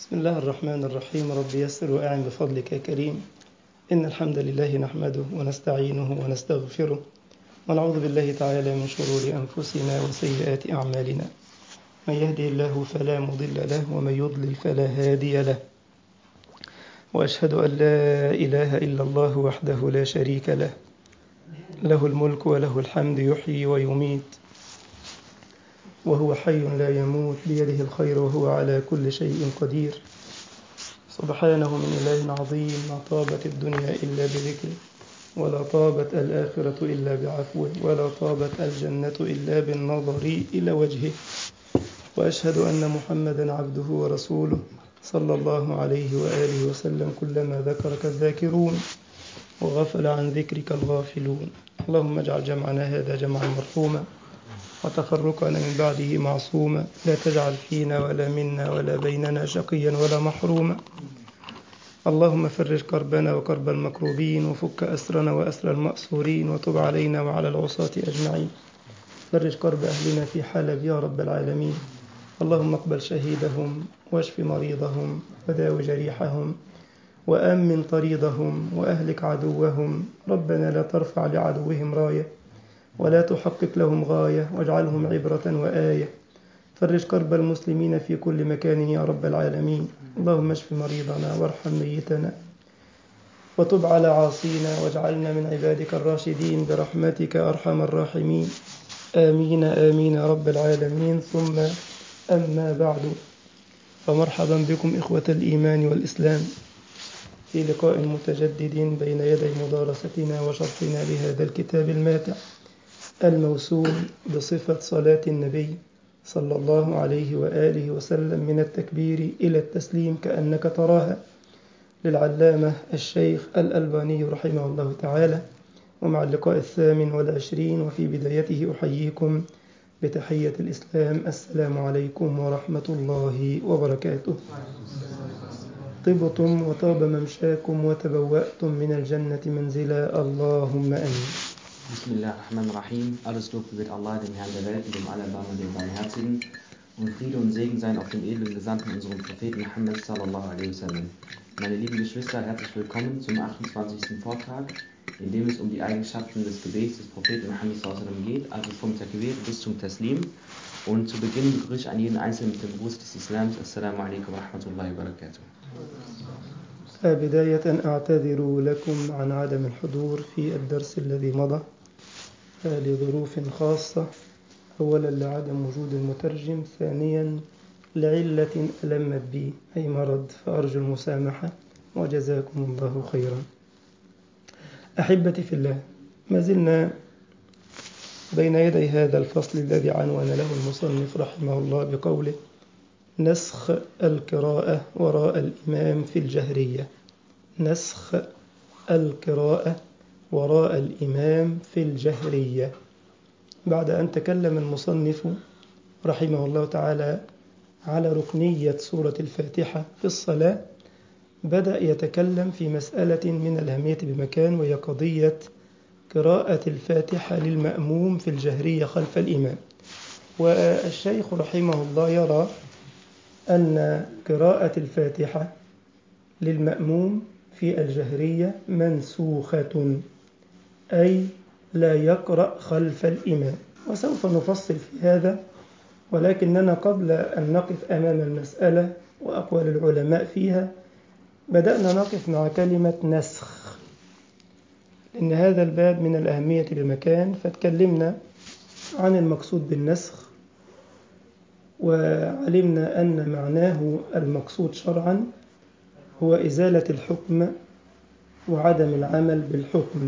بسم الله الرحمن الرحيم رب يسر وأعن بفضلك يا كريم إن الحمد لله نحمده ونستعينه ونستغفره ونعوذ بالله تعالى من شرور أنفسنا وسيئات أعمالنا من يهدي الله فلا مضل له ومن يضلل فلا هادي له وأشهد أن لا إله إلا الله وحده لا شريك له له الملك وله الحمد يحيي ويميت وهو حي لا يموت بيده الخير وهو على كل شيء قدير سبحانه من إله عظيم ما طابت الدنيا إلا بذكره ولا طابت الآخرة إلا بعفوه ولا طابت الجنة إلا بالنظر إلى وجهه وأشهد أن محمدا عبده ورسوله صلى الله عليه وآله وسلم كلما ذكرك الذاكرون وغفل عن ذكرك الغافلون اللهم اجعل جمعنا هذا جمعا مرحوما وتفرقنا من بعده معصوما لا تجعل فينا ولا منا ولا بيننا شقيا ولا محروما اللهم فرج كربنا وكرب المكروبين وفك أسرنا وأسر المأسورين وتب علينا وعلى العصاة أجمعين فرج كرب أهلنا في حلب يا رب العالمين اللهم اقبل شهيدهم واشف مريضهم وداو جريحهم وأمن طريدهم وأهلك عدوهم ربنا لا ترفع لعدوهم راية ولا تحقق لهم غاية واجعلهم عبرة وآية فرج كرب المسلمين في كل مكان يا رب العالمين اللهم اشف مريضنا وارحم ميتنا وتب على عاصينا واجعلنا من عبادك الراشدين برحمتك أرحم الراحمين آمين آمين يا رب العالمين ثم أما بعد فمرحبا بكم إخوة الإيمان والإسلام في لقاء متجدد بين يدي مدارستنا وشرحنا لهذا الكتاب الماتع الموسوم بصفة صلاة النبي صلى الله عليه وآله وسلم من التكبير إلى التسليم كأنك تراها للعلامة الشيخ الألباني رحمه الله تعالى ومع اللقاء الثامن والعشرين وفي بدايته أحييكم بتحية الإسلام السلام عليكم ورحمة الله وبركاته طبتم وطاب ممشاكم وتبوأتم من الجنة منزلا اللهم آمين Bismillahirrahmanirrahim. Alles Lob gebührt Allah, dem Herrn der Welt, dem Allerbarmer, dem Barmherzigen. Und Friede und Segen seien auf den edlen Gesandten, unserem Propheten Muhammad sallallahu alaihi wasallam. Meine lieben Geschwister, herzlich willkommen zum 28. Vortrag, in dem es um die Eigenschaften des Gebets des Propheten Muhammad sallallahu alaihi wasallam geht, also vom Takbir bis zum Taslim. Und zu Beginn begrüße ich an jeden Einzelnen mit dem Gruß des Islams. Assalamu alaikum wa rahmatullahi wa barakatuh. بداية أعتذر لكم عن عدم الحضور في الدرس الذي مضى لظروف خاصة أولا لعدم وجود المترجم ثانيا لعلة ألمت بي أي مرض فأرجو المسامحة وجزاكم الله خيرا أحبتي في الله ما زلنا بين يدي هذا الفصل الذي عنون له المصنف رحمه الله بقوله نسخ القراءة وراء الإمام في الجهرية نسخ القراءة وراء الإمام في الجهرية بعد أن تكلم المصنف رحمه الله تعالى على ركنية سورة الفاتحة في الصلاة بدأ يتكلم في مسألة من الأهمية بمكان وهي قضية قراءة الفاتحة للمأموم في الجهرية خلف الإمام والشيخ رحمه الله يرى أن قراءة الفاتحة للمأموم في الجهرية منسوخة أي لا يقرأ خلف الإمام وسوف نفصل في هذا ولكننا قبل أن نقف أمام المسألة وأقوال العلماء فيها بدأنا نقف مع كلمة نسخ إن هذا الباب من الأهمية بمكان فتكلمنا عن المقصود بالنسخ وعلمنا أن معناه المقصود شرعا هو إزالة الحكم وعدم العمل بالحكم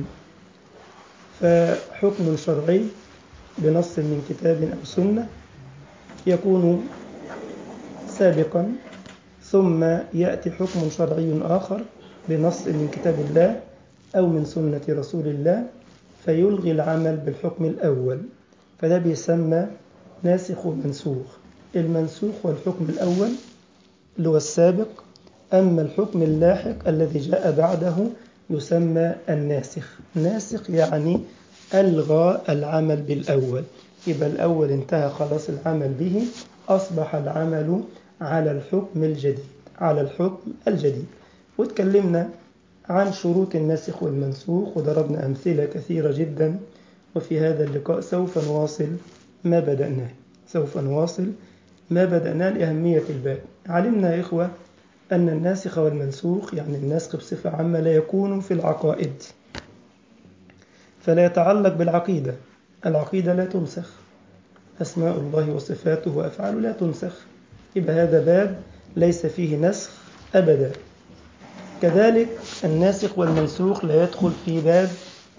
فحكم شرعي بنص من كتاب أو سنة يكون سابقا ثم يأتي حكم شرعي آخر بنص من كتاب الله أو من سنة رسول الله فيلغي العمل بالحكم الأول فده بيسمى ناسخ ومنسوخ المنسوخ هو الحكم الأول اللي هو السابق أما الحكم اللاحق الذي جاء بعده يسمى الناسخ ناسخ يعني ألغى العمل بالأول يبقى الأول انتهى خلاص العمل به أصبح العمل على الحكم الجديد على الحكم الجديد واتكلمنا عن شروط الناسخ والمنسوخ وضربنا أمثلة كثيرة جدا وفي هذا اللقاء سوف نواصل ما بدأناه سوف نواصل ما بدأناه لأهمية الباب علمنا يا إخوة أن الناسخ والمنسوخ يعني النسخ بصفة عامة لا يكون في العقائد فلا يتعلق بالعقيدة العقيدة لا تنسخ أسماء الله وصفاته وأفعاله لا تنسخ يبقى هذا باب ليس فيه نسخ أبدا كذلك الناسخ والمنسوخ لا يدخل في باب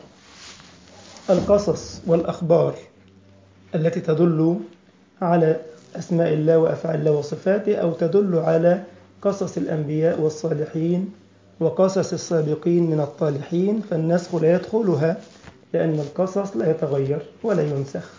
القصص والأخبار التي تدل على أسماء الله وأفعال الله وصفاته أو تدل على قصص الأنبياء والصالحين وقصص السابقين من الطالحين فالنسخ لا يدخلها لأن القصص لا يتغير ولا ينسخ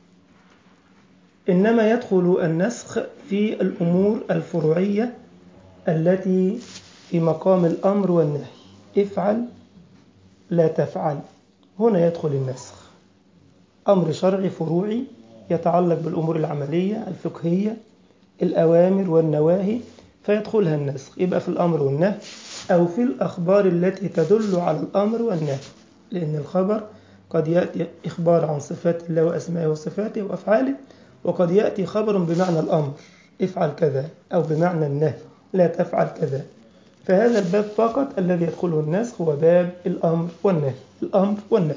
إنما يدخل النسخ في الأمور الفروعية التي في مقام الأمر والنهي افعل لا تفعل هنا يدخل النسخ أمر شرعي فروعي يتعلق بالأمور العملية الفقهية الأوامر والنواهي فيدخلها النسخ يبقى في الأمر والنهي أو في الأخبار التي تدل على الأمر والنهي لأن الخبر قد يأتي إخبار عن صفات الله وأسمائه وصفاته وأفعاله وقد يأتي خبر بمعنى الأمر افعل كذا أو بمعنى النهي لا تفعل كذا فهذا الباب فقط الذي يدخله النسخ هو باب الأمر والنهي الأمر والنهي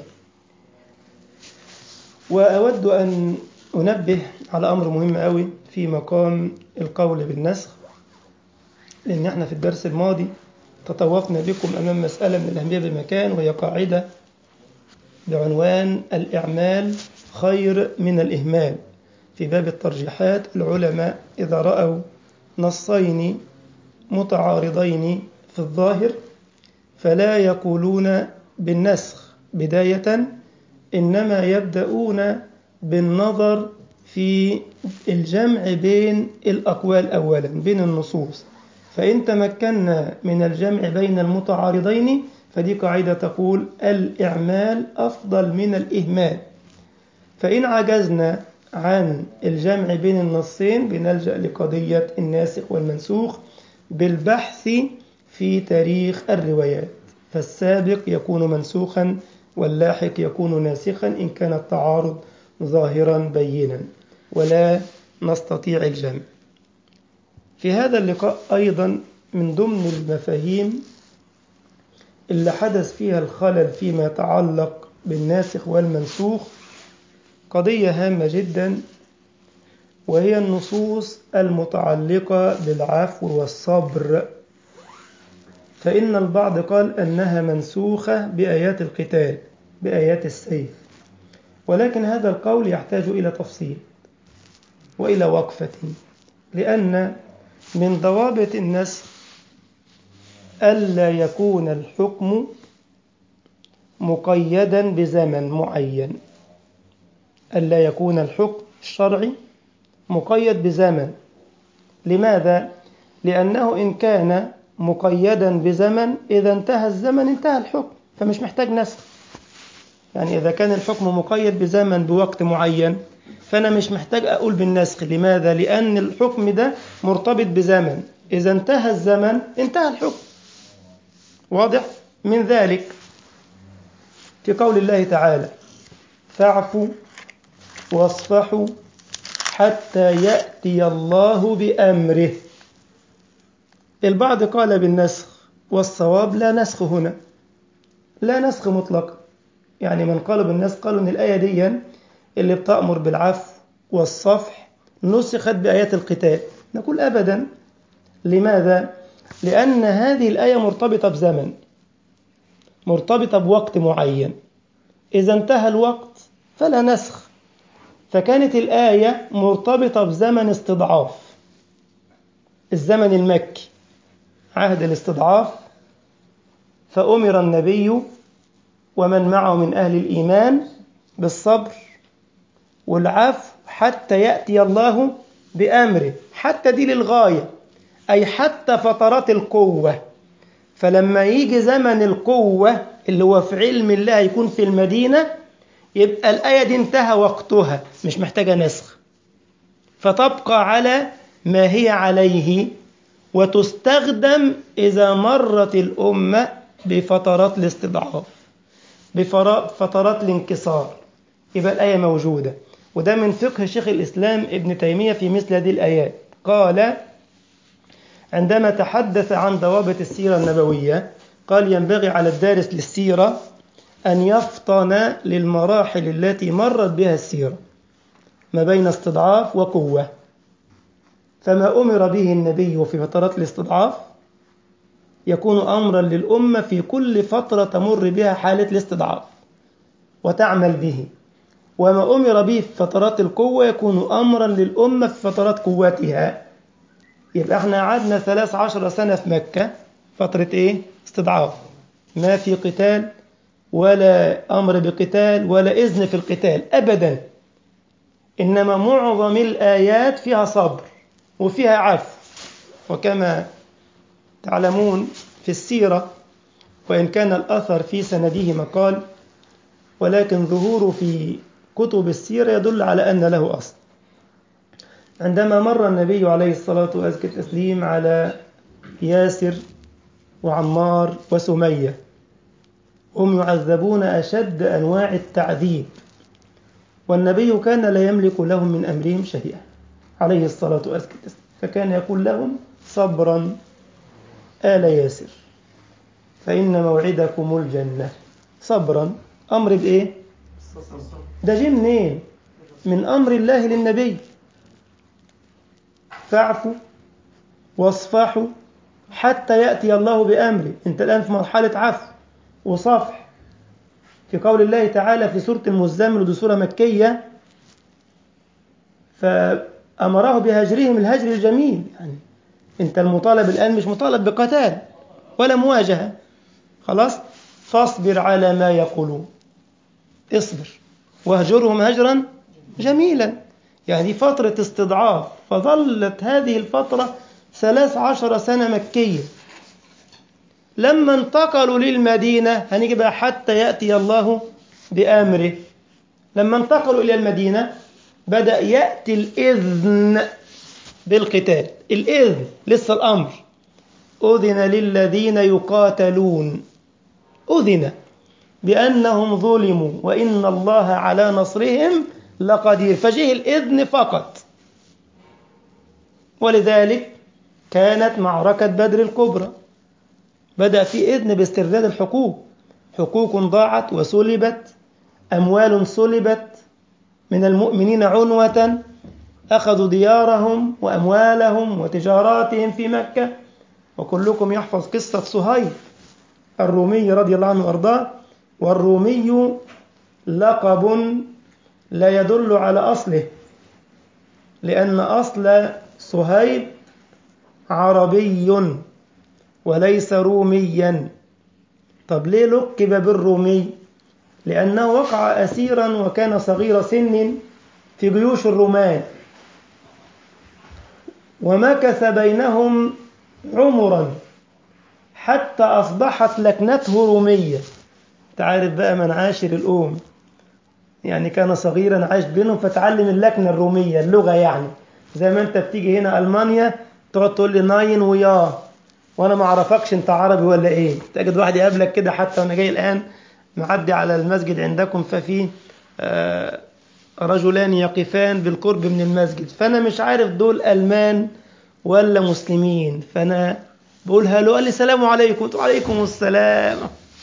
وأود أن أنبه على أمر مهم قوي في مقام القول بالنسخ لأن احنا في الدرس الماضي تطوفنا بكم أمام مسألة من الأهمية بمكان وهي قاعدة بعنوان الإعمال خير من الإهمال في باب الترجيحات العلماء إذا رأوا نصين متعارضين في الظاهر فلا يقولون بالنسخ بداية إنما يبدأون بالنظر في الجمع بين الأقوال أولا بين النصوص فإن تمكنا من الجمع بين المتعارضين فدي قاعدة تقول الإعمال أفضل من الإهمال فإن عجزنا عن الجمع بين النصين بنلجأ لقضية الناسخ والمنسوخ بالبحث في تاريخ الروايات فالسابق يكون منسوخا واللاحق يكون ناسخا إن كان التعارض ظاهرا بينا ولا نستطيع الجمع في هذا اللقاء أيضا من ضمن المفاهيم اللي حدث فيها الخلل فيما يتعلق بالناسخ والمنسوخ قضية هامة جدا وهي النصوص المتعلقة بالعفو والصبر فإن البعض قال أنها منسوخة بآيات القتال بآيات السيف ولكن هذا القول يحتاج إلى تفصيل وإلى وقفة لأن من ضوابط النسخ ألا يكون الحكم مقيدا بزمن معين ألا يكون الحكم الشرعي مقيد بزمن لماذا؟ لأنه إن كان مقيدا بزمن إذا انتهى الزمن انتهى الحكم فمش محتاج نسخ يعني إذا كان الحكم مقيد بزمن بوقت معين فأنا مش محتاج أقول بالنسخ لماذا؟ لأن الحكم ده مرتبط بزمن إذا انتهى الزمن انتهى الحكم واضح؟ من ذلك في قول الله تعالى فاعفوا واصفحوا حتى يأتي الله بأمره البعض قال بالنسخ والصواب لا نسخ هنا لا نسخ مطلقا يعني من قالوا بالنسخ قالوا ان الآية دي اللي بتأمر بالعفو والصفح نسخت بآيات القتال نقول أبدا لماذا؟ لأن هذه الآية مرتبطة بزمن مرتبطة بوقت معين إذا انتهى الوقت فلا نسخ فكانت الآية مرتبطة بزمن استضعاف الزمن المكي عهد الاستضعاف فأمر النبي ومن معه من أهل الإيمان بالصبر والعفو حتى يأتي الله بأمره حتى دي للغاية أي حتى فترات القوة فلما يجي زمن القوة اللي هو في علم الله يكون في المدينة يبقى الآية دي انتهى وقتها مش محتاجة نسخ فتبقى على ما هي عليه وتستخدم إذا مرت الأمة بفترات الاستضعاف بفترات الانكسار يبقى الآية موجودة وده من فقه شيخ الإسلام ابن تيمية في مثل هذه الآيات قال عندما تحدث عن ضوابط السيرة النبوية قال ينبغي على الدارس للسيرة أن يفطن للمراحل التي مرت بها السيرة ما بين استضعاف وقوة فما أمر به النبي في فترات الاستضعاف يكون أمرا للأمة في كل فترة تمر بها حالة الاستضعاف وتعمل به وما أمر به في فترات القوة يكون أمرا للأمة في فترات قوتها يبقى احنا قعدنا ثلاث عشر سنة في مكة فترة ايه؟ استضعاف ما في قتال ولا أمر بقتال ولا إذن في القتال أبدا إنما معظم الآيات فيها صبر وفيها عفو وكما تعلمون في السيرة وإن كان الأثر في سنده مقال ولكن ظهوره في كتب السيرة يدل على أن له أصل عندما مر النبي عليه الصلاة وأزكى التسليم على ياسر وعمار وسمية هم يعذبون أشد أنواع التعذيب والنبي كان لا يملك لهم من أمرهم شيئا عليه الصلاة وأزكى التسليم فكان يقول لهم صبرا آل ياسر فإن موعدكم الجنة صبرا أمر بإيه؟ ده جه منين؟ من أمر الله للنبي فاعفوا واصفحوا حتى يأتي الله بأمره أنت الآن في مرحلة عفو وصفح في قول الله تعالى في سورة المزمل ودي سورة مكية فأمره بهجرهم الهجر الجميل يعني أنت المطالب الآن مش مطالب بقتال ولا مواجهة خلاص فاصبر على ما يقولون اصبر واهجرهم هجرا جميلا يعني دي فترة استضعاف فظلت هذه الفترة ثلاث عشر سنة مكية لما انتقلوا للمدينة هنيجي بقى حتى يأتي الله بأمره لما انتقلوا إلى المدينة بدأ يأتي الإذن بالقتال الإذن لسه الأمر أذن للذين يقاتلون أذن بأنهم ظلموا وإن الله على نصرهم لقدير فجه الإذن فقط ولذلك كانت معركة بدر الكبرى بدأ في إذن باسترداد الحقوق حقوق ضاعت وسلبت أموال سلبت من المؤمنين عنوة أخذوا ديارهم وأموالهم وتجاراتهم في مكة وكلكم يحفظ قصة صهيب الرومي رضي الله عنه وأرضاه والرومي لقب لا يدل على أصله لأن أصل صهيب عربي وليس روميا طب ليه لقب بالرومي لأنه وقع أسيرا وكان صغير سن في جيوش الرومان ومكث بينهم عمرا حتى أصبحت لكنته رومية تعرف بقى من عاشر الأم يعني كان صغيرا عاش بينهم فتعلم اللكنة الرومية اللغة يعني زي ما انت بتيجي هنا ألمانيا تقعد تقول لي ناين ويا وانا ما اعرفكش انت عربي ولا ايه تجد واحد يقابلك كده حتى وانا جاي الان معدي على المسجد عندكم ففي آه رجلان يقفان بالقرب من المسجد فانا مش عارف دول المان ولا مسلمين فانا بقول هلو قال لي السلام عليكم قلت وعليكم السلام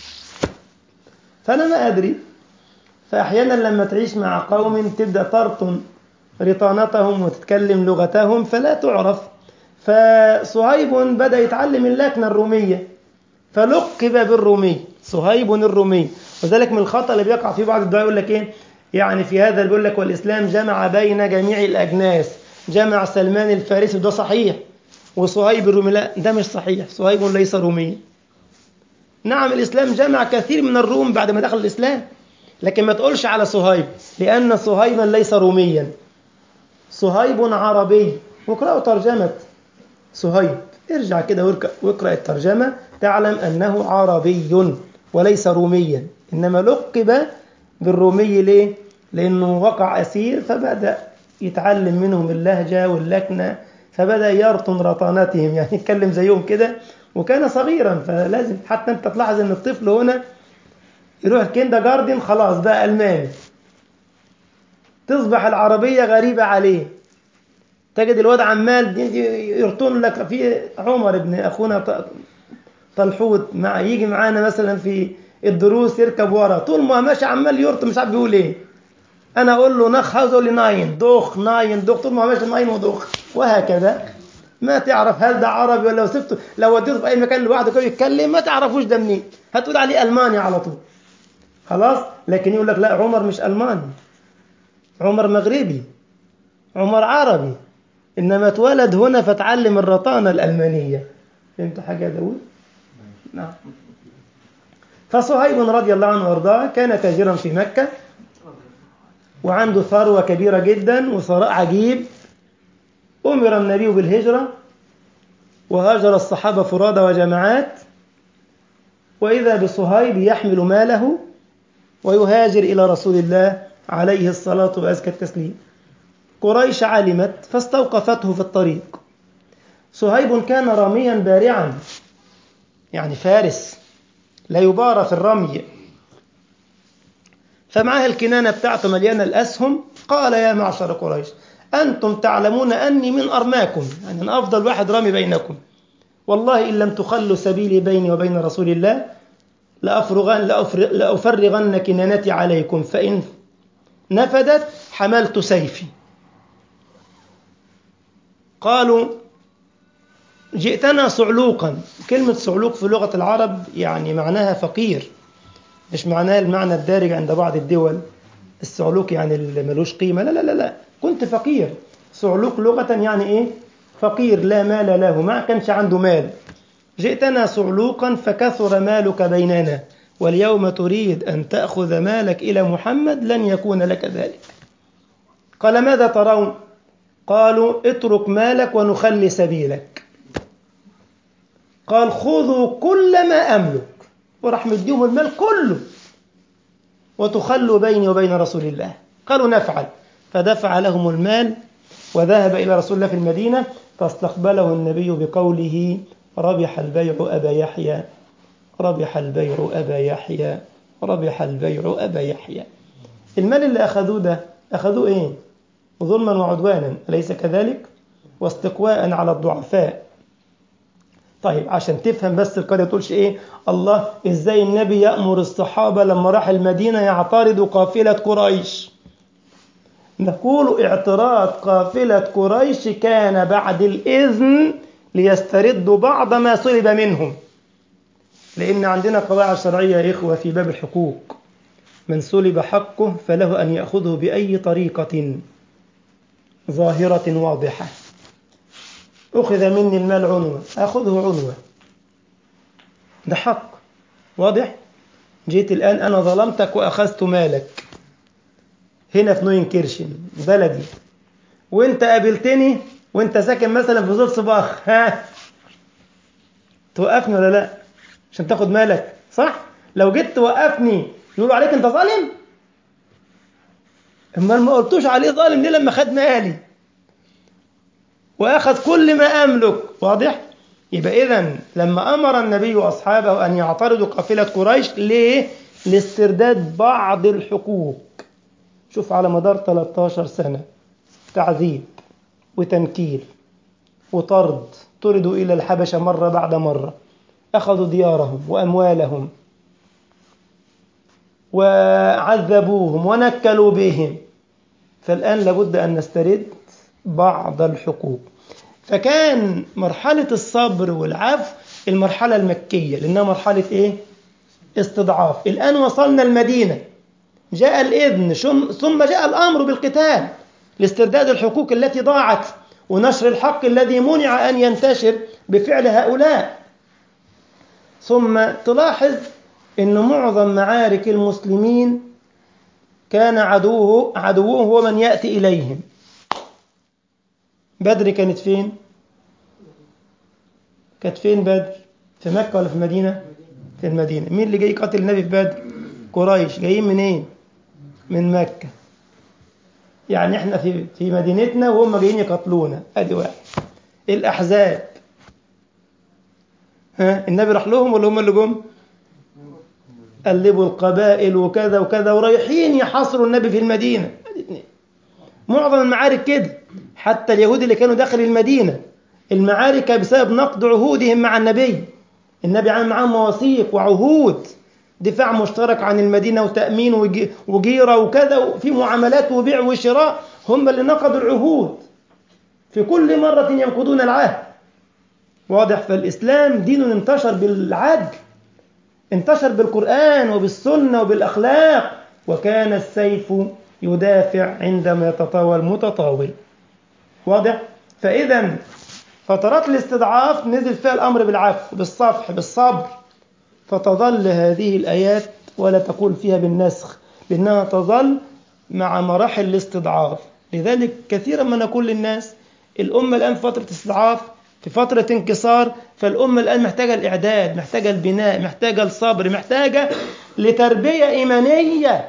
فانا ما ادري فاحيانا لما تعيش مع قوم تبدا ترطن رطانتهم وتتكلم لغتهم فلا تعرف فصهيب بدأ يتعلم اللكنة الرومية فلقب بالرومي صهيب الرومي وذلك من الخطأ اللي بيقع فيه بعض الدعاء يقول لك ايه يعني في هذا اللي بيقول لك والإسلام جمع بين جميع الأجناس جمع سلمان الفارسي وده صحيح وصهيب الرومي لا ده مش صحيح صهيب ليس رومي نعم الإسلام جمع كثير من الروم بعد ما دخل الإسلام لكن ما تقولش على صهيب لأن صهيبا ليس روميا صهيب عربي واقرأوا ترجمة صهيب ارجع كده واقرأ الترجمة تعلم أنه عربي وليس روميا إنما لقب بالرومي ليه؟ لأنه وقع أسير فبدأ يتعلم منهم اللهجة واللكنة فبدأ يرطن رطانتهم يعني يتكلم زيهم كده وكان صغيرا فلازم حتى انت تلاحظ ان الطفل هنا يروح الكيندا جاردن خلاص بقى ألماني تصبح العربية غريبة عليه تجد الواد عمال يرطن لك في عمر ابن أخونا طلحوت مع يجي معانا مثلا في الدروس يركب ورا طول ما ماشي عمال يرطن مش عارف بيقول ايه انا اقول له نخ عاوز اقول لي ناين دوخ ناين دوخ طول ما ماشي ناين ودوخ وهكذا ما تعرف هل ده عربي ولا لو سبته لو وديته في اي مكان لوحده كده يتكلم ما تعرفوش ده منين هتقول عليه الماني على طول خلاص لكن يقول لك لا عمر مش الماني عمر مغربي عمر عربي انما اتولد هنا فتعلم الرطانه الالمانيه فهمت حاجه يا داوود نعم فصهيب رضي الله عنه وارضاه كان تاجرا في مكه وعنده ثروه كبيره جدا وثراء عجيب أمر النبي بالهجرة وهاجر الصحابة فرادى وجماعات وإذا بصهيب يحمل ماله ويهاجر إلى رسول الله عليه الصلاة وأزكى التسليم قريش علمت فاستوقفته في الطريق صهيب كان راميا بارعا يعني فارس لا يبارى في الرمي فمعها الكنانة بتاعته مليانة الأسهم قال يا معشر قريش أنتم تعلمون أني من أرماكم يعني أنا أفضل واحد رامي بينكم والله إن لم تخلوا سبيلي بيني وبين رسول الله لأفرغن لأفرغن كنانتي عليكم فإن نفدت حملت سيفي قالوا جئتنا صعلوقا كلمة صعلوق في لغة العرب يعني معناها فقير مش معناها المعنى الدارج عند بعض الدول الصعلوك يعني اللي ملوش قيمة لا لا لا لا كنت فقير صعلوك لغة يعني إيه فقير لا مال له ما كانش عنده مال جئتنا صعلوقا فكثر مالك بيننا واليوم تريد أن تأخذ مالك إلى محمد لن يكون لك ذلك قال ماذا ترون قالوا اترك مالك ونخلي سبيلك قال خذوا كل ما أملك وراح مديهم المال كله وتخلوا بيني وبين رسول الله قالوا نفعل فدفع لهم المال وذهب إلى رسول الله في المدينة فاستقبله النبي بقوله ربح البيع أبا يحيى ربح البيع أبا يحيى ربح البيع أبا يحيى المال اللي أخذوه ده أخذوه إيه ظلما وعدوانا أليس كذلك واستقواء على الضعفاء طيب عشان تفهم بس القرية تقولش ايه الله ازاي النبي يأمر الصحابة لما راح المدينة يعترضوا قافلة قريش نقول اعتراض قافلة قريش كان بعد الإذن ليستردوا بعض ما سلب منهم لأن عندنا قواعد شرعية يا إخوة في باب الحقوق من سلب حقه فله أن يأخذه بأي طريقة ظاهرة واضحة أخذ مني المال عنوة أخذه عنوة ده حق واضح جيت الآن أنا ظلمتك وأخذت مالك هنا في نوين كيرشن بلدي وانت قابلتني وانت ساكن مثلا في زور صباخ ها توقفني ولا لا عشان تاخد مالك صح لو جيت توقفني يقولوا عليك انت ظالم اما ما قلتوش عليه ظالم ليه لما خد مالي واخذ كل ما املك واضح يبقى اذا لما امر النبي واصحابه ان يعترضوا قافله قريش ليه لاسترداد بعض الحقوق شوف على مدار 13 سنه تعذيب وتنكيل وطرد طردوا الى الحبشه مره بعد مره اخذوا ديارهم واموالهم وعذبوهم ونكلوا بهم فالان لابد ان نسترد بعض الحقوق فكان مرحلة الصبر والعفو المرحلة المكية لأنها مرحلة إيه؟ استضعاف الآن وصلنا المدينة جاء الإذن ثم جاء الأمر بالقتال لاسترداد الحقوق التي ضاعت ونشر الحق الذي منع أن ينتشر بفعل هؤلاء ثم تلاحظ أن معظم معارك المسلمين كان عدوه عدوه هو من يأتي إليهم بدر كانت فين؟ كانت فين بدر؟ في مكة ولا في المدينة؟ في المدينة، مين اللي جاي يقاتل النبي في بدر؟ قريش، جايين منين؟ من مكة. يعني احنا في في مدينتنا وهم جايين يقاتلونا، ادي واحد. الأحزاب ها النبي راح لهم ولا هم اللي جم قلبوا القبائل وكذا وكذا ورايحين يحاصروا النبي في المدينة معظم المعارك كده حتى اليهود اللي كانوا داخل المدينة المعارك بسبب نقض عهودهم مع النبي النبي عامل معاهم مواثيق وعهود دفاع مشترك عن المدينة وتأمين وجيرة وكذا في معاملات وبيع وشراء هم اللي نقضوا العهود في كل مرة ينقضون العهد واضح فالإسلام دين انتشر بالعدل انتشر بالقرآن وبالسنة وبالأخلاق وكان السيف يدافع عندما يتطاول متطاول واضح فإذا فترات الاستضعاف نزل فيها الأمر بالعفو بالصفح بالصبر فتظل هذه الآيات ولا تقول فيها بالنسخ لأنها تظل مع مراحل الاستضعاف لذلك كثيرا ما نقول للناس الأمة الآن في فترة استضعاف في فترة انكسار فالأمة الآن محتاجة الإعداد محتاجة البناء محتاجة الصبر محتاجة لتربية إيمانية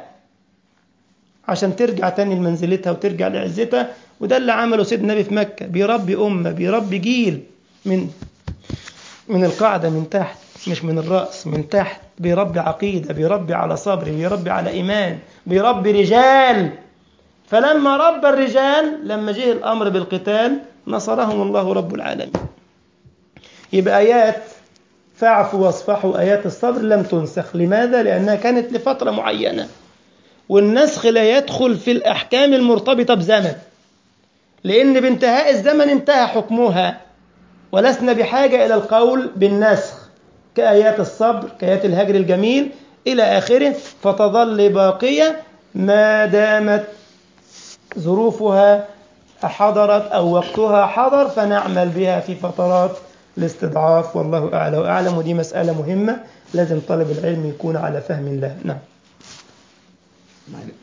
عشان ترجع تاني لمنزلتها وترجع لعزتها وده اللي عمله سيدنا النبي في مكة بيربي أمة بيربي جيل من من القاعدة من تحت مش من الرأس من تحت بيربي عقيدة بيربي على صبر بيربي على إيمان بيربي رجال فلما ربى الرجال لما جه الأمر بالقتال نصرهم الله رب العالمين يبقى آيات فاعفوا واصفحوا آيات الصبر لم تنسخ لماذا؟ لأنها كانت لفترة معينة والنسخ لا يدخل في الأحكام المرتبطة بزمن لأن بانتهاء الزمن انتهى حكمها ولسنا بحاجة إلى القول بالنسخ كآيات الصبر كآيات الهجر الجميل إلى آخره فتظل باقية ما دامت ظروفها حضرت أو وقتها حضر فنعمل بها في فترات الاستضعاف والله أعلى وأعلم ودي مسألة مهمة لازم طالب العلم يكون على فهم الله نعم Meine,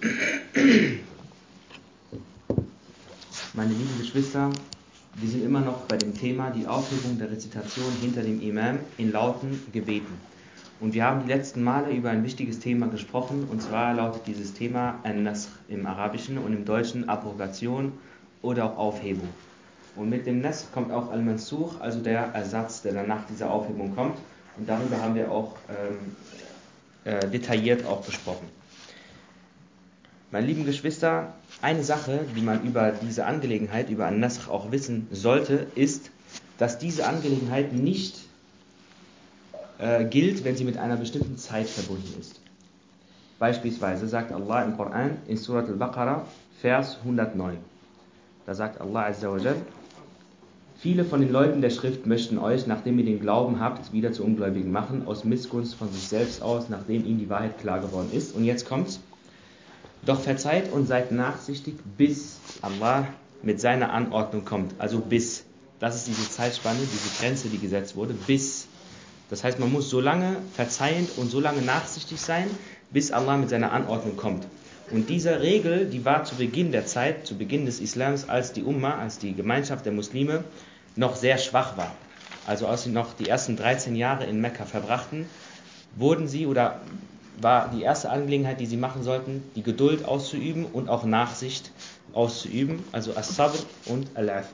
meine lieben Geschwister, wir sind immer noch bei dem Thema die Aufhebung der Rezitation hinter dem Imam in lauten Gebeten. Und wir haben die letzten Male über ein wichtiges Thema gesprochen, und zwar lautet dieses Thema An-Nasr im Arabischen und im Deutschen Abrogation oder auch Aufhebung. Und mit dem Nasr kommt auch Al-Mansukh, also der Ersatz, der dann nach dieser Aufhebung kommt. Und darüber haben wir auch ähm, äh, detailliert auch gesprochen. Meine lieben Geschwister, eine Sache, die man über diese Angelegenheit, über An-Nasr auch wissen sollte, ist, dass diese Angelegenheit nicht äh, gilt, wenn sie mit einer bestimmten Zeit verbunden ist. Beispielsweise sagt Allah im Koran in Surat al-Baqarah, Vers 109. Da sagt Allah Azza wa Jal, Viele von den Leuten der Schrift möchten euch, nachdem ihr den Glauben habt, wieder zu Ungläubigen machen, aus Missgunst von sich selbst aus, nachdem ihnen die Wahrheit klar geworden ist. Und jetzt kommt's. Doch verzeiht und seid nachsichtig, bis Allah mit seiner Anordnung kommt. Also bis. Das ist diese Zeitspanne, diese Grenze, die gesetzt wurde. Bis. Das heißt, man muss so lange verzeihend und so lange nachsichtig sein, bis Allah mit seiner Anordnung kommt. Und diese Regel, die war zu Beginn der Zeit, zu Beginn des Islams, als die Umma, als die Gemeinschaft der Muslime noch sehr schwach war. Also als sie noch die ersten 13 Jahre in Mekka verbrachten, wurden sie oder war die erste Angelegenheit, die sie machen sollten, die Geduld auszuüben und auch Nachsicht auszuüben, also As-Sabr und Al-Afu.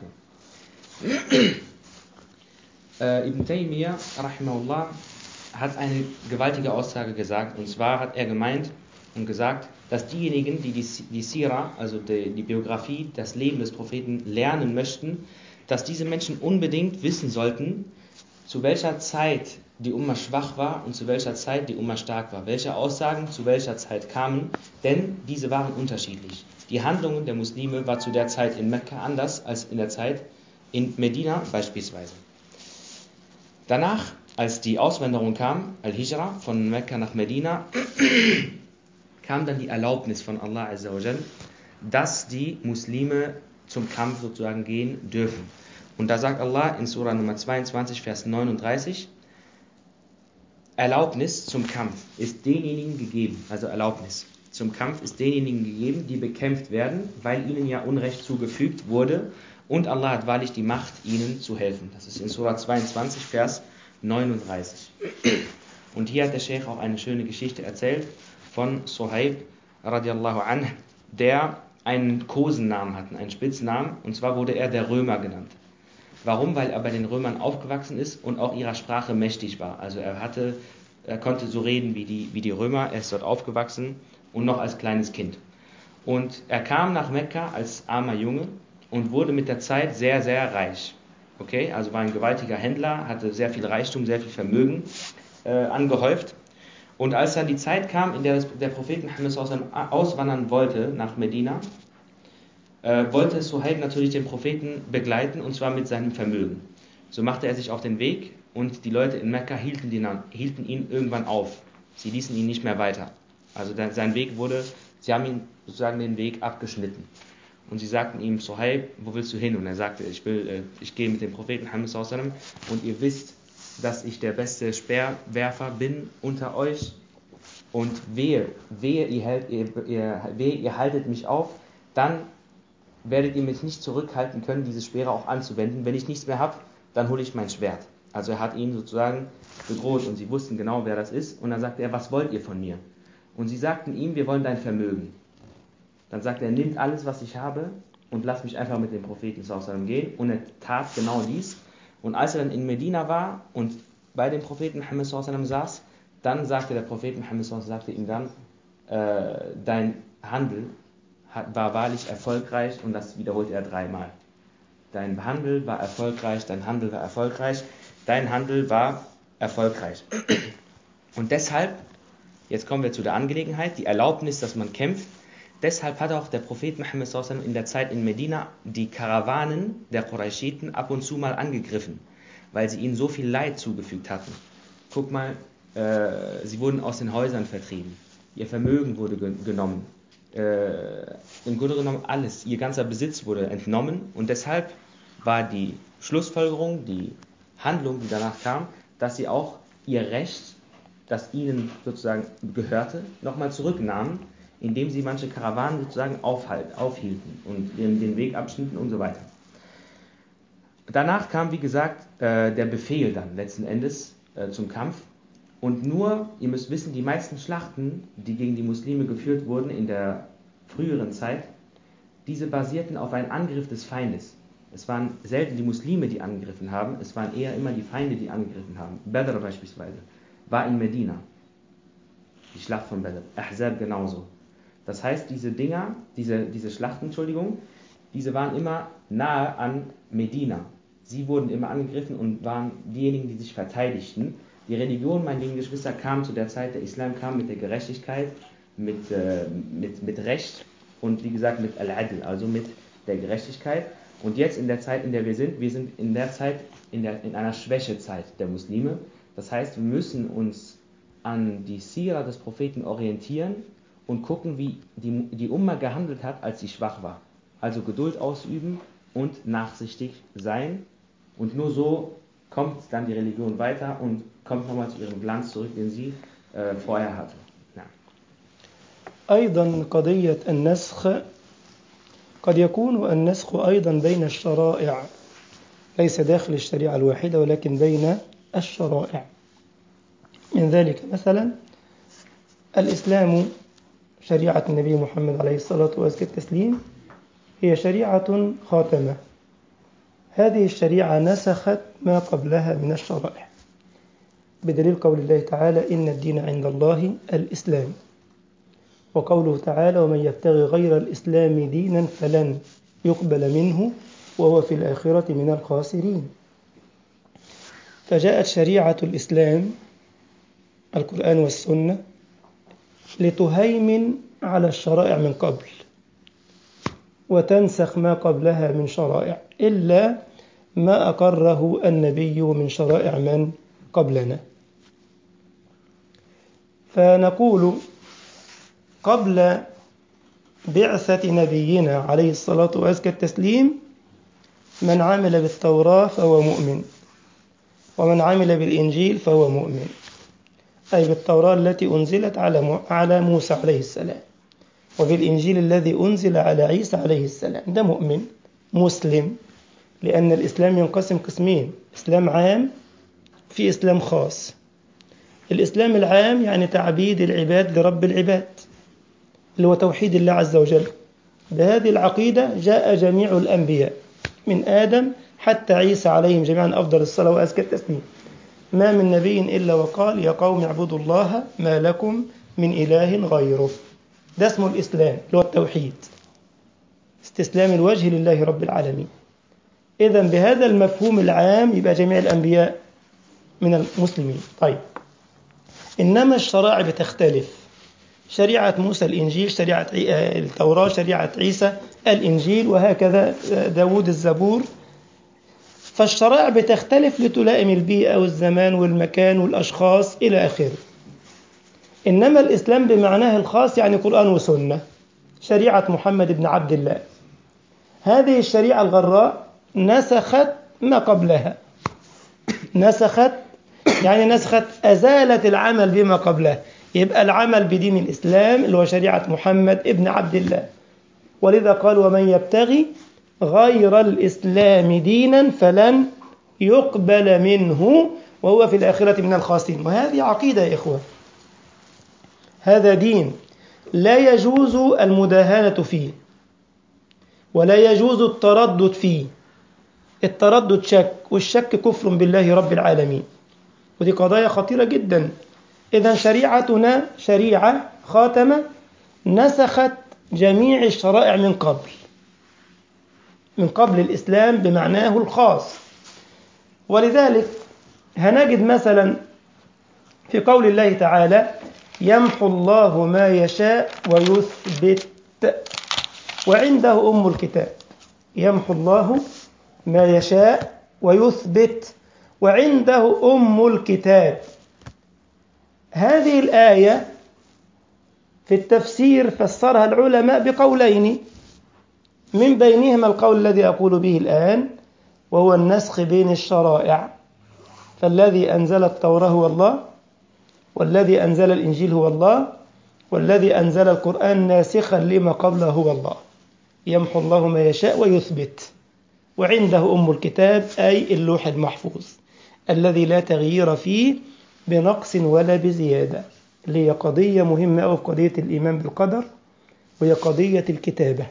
äh, Ibn Taymiyyah, rahimahullah, hat eine gewaltige Aussage gesagt, und zwar hat er gemeint und gesagt, dass diejenigen, die die, die Sira, also die, die Biografie, das Leben des Propheten lernen möchten, dass diese Menschen unbedingt wissen sollten, zu welcher Zeit die Umma schwach war und zu welcher Zeit die Umma stark war. Welche Aussagen zu welcher Zeit kamen, denn diese waren unterschiedlich. Die Handlungen der Muslime war zu der Zeit in Mekka anders als in der Zeit in Medina beispielsweise. Danach, als die Auswanderung kam, Al-Hijra, von Mekka nach Medina, kam dann die Erlaubnis von Allah Azzawajal, dass die Muslime zum Kampf sozusagen gehen dürfen. Und da sagt Allah in Surah Nummer 22, Vers 39, Erlaubnis zum Kampf ist denjenigen gegeben, also Erlaubnis zum Kampf ist denjenigen gegeben, die bekämpft werden, weil ihnen ja Unrecht zugefügt wurde und Allah hat wahrlich die Macht, ihnen zu helfen. Das ist in Surah 22, Vers 39. Und hier hat der Sheikh auch eine schöne Geschichte erzählt von Suhaib radiallahu anh, der einen Kosennamen hatte, einen Spitznamen, und zwar wurde er der Römer genannt. Warum? Weil er bei den Römern aufgewachsen ist und auch ihrer Sprache mächtig war. Also er hatte, er konnte so reden wie die, wie die Römer, er ist dort aufgewachsen und noch als kleines Kind. Und er kam nach Mekka als armer Junge und wurde mit der Zeit sehr, sehr reich. Okay, also war ein gewaltiger Händler, hatte sehr viel Reichtum, sehr viel Vermögen äh, angehäuft. Und als dann die Zeit kam, in der das, der Prophet Muhammad auswandern wollte nach Medina, äh, wollte Suhaib natürlich den Propheten begleiten und zwar mit seinem Vermögen. So machte er sich auf den Weg und die Leute in Mekka hielten ihn, hielten ihn irgendwann auf. Sie ließen ihn nicht mehr weiter. Also sein Weg wurde, sie haben ihn sozusagen den Weg abgeschnitten. Und sie sagten ihm, Suhaib, wo willst du hin? Und er sagte, ich will, äh, ich gehe mit dem Propheten Muhammad und ihr wisst, dass ich der beste Speerwerfer bin unter euch. Und wehe, wehe ihr, ihr, ihr, wehe, ihr haltet mich auf, dann werdet ihr mich nicht zurückhalten können, diese Speere auch anzuwenden. Wenn ich nichts mehr habe, dann hole ich mein Schwert. Also er hat ihn sozusagen bedroht und sie wussten genau, wer das ist. Und dann sagte er, was wollt ihr von mir? Und sie sagten ihm, wir wollen dein Vermögen. Dann sagte er, nimmt alles, was ich habe und lasst mich einfach mit dem Propheten gehen. Und er tat genau dies. Und als er dann in Medina war und bei dem Propheten Muhammad saß, dann sagte der Prophet Muhammad sagte ihm dann, äh, dein Handel war wahrlich erfolgreich und das wiederholt er dreimal. Dein Handel war erfolgreich, dein Handel war erfolgreich, dein Handel war erfolgreich. Und deshalb, jetzt kommen wir zu der Angelegenheit, die Erlaubnis, dass man kämpft, deshalb hat auch der Prophet Muhammad in der Zeit in Medina die Karawanen der Qurayshiten ab und zu mal angegriffen, weil sie ihnen so viel Leid zugefügt hatten. Guck mal, äh, sie wurden aus den Häusern vertrieben, ihr Vermögen wurde genommen, äh, im Grunde genommen alles, ihr ganzer Besitz wurde entnommen und deshalb war die Schlussfolgerung, die Handlung, die danach kam, dass sie auch ihr Recht, das ihnen sozusagen gehörte, nochmal zurücknahmen, indem sie manche Karawanen sozusagen aufhalt, aufhielten und den, den Weg abschnitten und so weiter. Danach kam, wie gesagt, äh, der Befehl dann letzten Endes äh, zum Kampf und nur, ihr müsst wissen, die meisten Schlachten, die gegen die Muslime geführt wurden in der früheren Zeit, diese basierten auf einem Angriff des Feindes. Es waren selten die Muslime, die angegriffen haben, es waren eher immer die Feinde, die angegriffen haben. Badr beispielsweise war in Medina. Die Schlacht von Badr. Ahzab genauso. Das heißt, diese Dinger, diese, diese Schlachten, Entschuldigung, diese waren immer nahe an Medina. Sie wurden immer angegriffen und waren diejenigen, die sich verteidigten. Die Religion, meine lieben Geschwister, kam zu der Zeit, der Islam kam mit der Gerechtigkeit, mit, äh, mit, mit Recht und wie gesagt mit Al-Adl, also mit der Gerechtigkeit. Und jetzt in der Zeit, in der wir sind, wir sind in der Zeit, in, der, in einer Schwächezeit der Muslime. Das heißt, wir müssen uns an die Sira des Propheten orientieren und gucken, wie die, die Umma gehandelt hat, als sie schwach war. Also Geduld ausüben und nachsichtig sein. Und nur so kommt dann die Religion weiter und kommt nochmal zu ihrem Glanz zurück, den sie äh, vorher hatte. Ja. أيضا قضية النسخ قد يكون النسخ أيضا بين الشرائع ليس داخل الشريعة الواحدة ولكن بين الشرائع من ذلك مثلا الإسلام شريعة النبي محمد عليه الصلاة والسلام التسليم هي شريعة خاتمة هذه الشريعة نسخت ما قبلها من الشرائع بدليل قول الله تعالى إن الدين عند الله الإسلام وقوله تعالى ومن يبتغي غير الإسلام دينا فلن يقبل منه وهو في الآخرة من الخاسرين فجاءت شريعة الإسلام القرآن والسنة لتهيمن على الشرائع من قبل وتنسخ ما قبلها من شرائع إلا ما أقره النبي من شرائع من قبلنا فنقول قبل بعثة نبينا عليه الصلاة وأزكى التسليم من عمل بالتوراة فهو مؤمن ومن عمل بالإنجيل فهو مؤمن أي بالتوراة التي أنزلت على على موسى عليه السلام وبالإنجيل الذي أنزل على عيسى عليه السلام ده مؤمن مسلم لأن الإسلام ينقسم قسمين إسلام عام في إسلام خاص الإسلام العام يعني تعبيد العباد لرب العباد اللي هو توحيد الله عز وجل بهذه العقيدة جاء جميع الأنبياء من آدم حتى عيسى عليهم جميعا أفضل الصلاة وأزكى التسليم ما من نبي إلا وقال يا قوم اعبدوا الله ما لكم من إله غيره ده اسمه الإسلام اللي هو التوحيد استسلام الوجه لله رب العالمين إذا بهذا المفهوم العام يبقى جميع الأنبياء من المسلمين طيب إنما الشرائع بتختلف شريعة موسى الإنجيل شريعة التوراة شريعة عيسى الإنجيل وهكذا داود الزبور فالشرائع بتختلف لتلائم البيئة والزمان والمكان والأشخاص إلى آخره إنما الإسلام بمعناه الخاص يعني قرآن وسنة شريعة محمد بن عبد الله هذه الشريعة الغراء نسخت ما قبلها نسخت يعني نسخت أزالت العمل بما قبلها يبقى العمل بدين الإسلام اللي هو شريعة محمد ابن عبد الله ولذا قال ومن يبتغي غير الإسلام دينا فلن يقبل منه وهو في الآخرة من الخاسرين وهذه عقيدة يا إخوة هذا دين لا يجوز المداهنة فيه ولا يجوز التردد فيه التردد شك والشك كفر بالله رب العالمين ودي قضايا خطيرة جدا إذا شريعتنا شريعة خاتمة نسخت جميع الشرائع من قبل من قبل الإسلام بمعناه الخاص ولذلك هنجد مثلا في قول الله تعالى يمحو الله ما يشاء ويثبت وعنده أم الكتاب يمحو الله ما يشاء ويثبت وعنده أم الكتاب هذه الآية في التفسير فسرها العلماء بقولين من بينهما القول الذي أقول به الآن وهو النسخ بين الشرائع فالذي أنزل التوراة هو الله والذي أنزل الإنجيل هو الله والذي أنزل القرآن ناسخا لما قبله هو الله يمحو الله ما يشاء ويثبت وعنده أم الكتاب أي اللوح المحفوظ الذي لا تغيير فيه بنقص ولا بزيادة اللي هي قضية مهمة أو في قضية الإيمان بالقدر وهي قضية الكتابة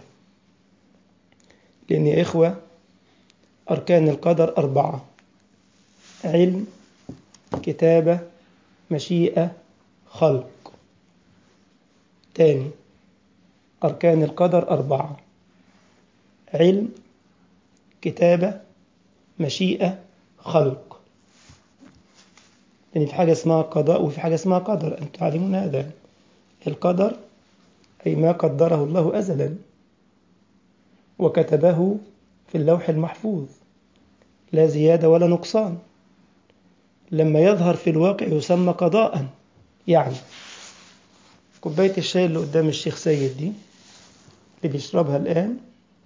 لأن يا إخوة أركان القدر أربعة علم كتابة مشيئة خلق تاني أركان القدر أربعة علم كتابة مشيئة خلق لأن في حاجة اسمها قضاء وفي حاجة اسمها قدر أنتم تعلمون هذا القدر أي ما قدره الله أزلا وكتبه في اللوح المحفوظ لا زيادة ولا نقصان لما يظهر في الواقع يسمى قضاء يعني كوباية الشاي اللي قدام الشيخ سيد دي اللي بيشربها الآن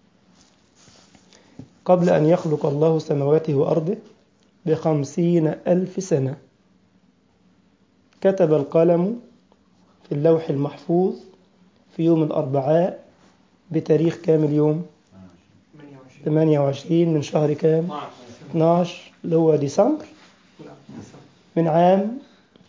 قبل أن يخلق الله سماواته وأرضه بخمسين ألف سنة كتب القلم في اللوح المحفوظ في يوم الأربعاء بتاريخ كام اليوم 28 من شهر كام 12 اللي هو ديسمبر من عام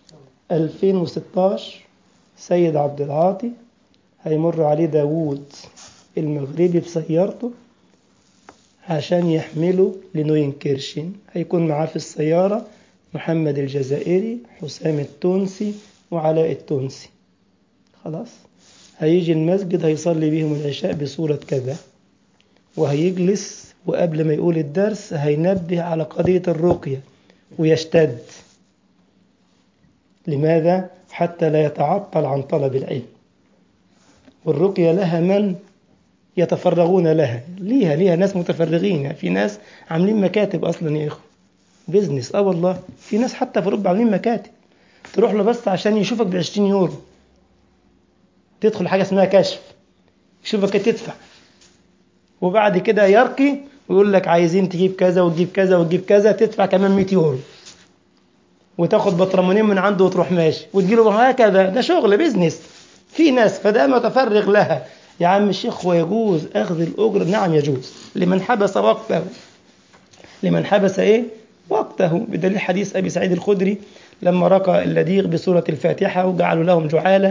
2016 سيد عبد العاطي هيمر عليه داوود المغربي بسيارته عشان يحمله لنوين كيرشن هيكون معاه في السيارة محمد الجزائري حسام التونسي وعلاء التونسي خلاص هيجي المسجد هيصلي بيهم العشاء بصورة كذا وهيجلس وقبل ما يقول الدرس هينبه على قضية الرقية ويشتد لماذا؟ حتى لا يتعطل عن طلب العلم والرقية لها من يتفرغون لها ليها ليها ناس متفرغين يعني في ناس عاملين مكاتب أصلا يا إخوة بيزنس اه والله في ناس حتى في اوروبا عاملين مكاتب تروح له بس عشان يشوفك ب 20 يورو تدخل حاجه اسمها كشف يشوفك تدفع وبعد كده يرقي ويقول لك عايزين تجيب كذا وتجيب كذا وتجيب كذا تدفع كمان 100 يورو وتاخد بطرمانين من عنده وتروح ماشي وتجيله هكذا ده شغل بيزنس في ناس فده متفرغ لها يا عم الشيخ ويجوز اخذ الاجر نعم يجوز لمن حبس وقته لمن حبس ايه وقته بدليل حديث أبي سعيد الخدري لما رقى اللديغ بسورة الفاتحة وجعلوا لهم جعالة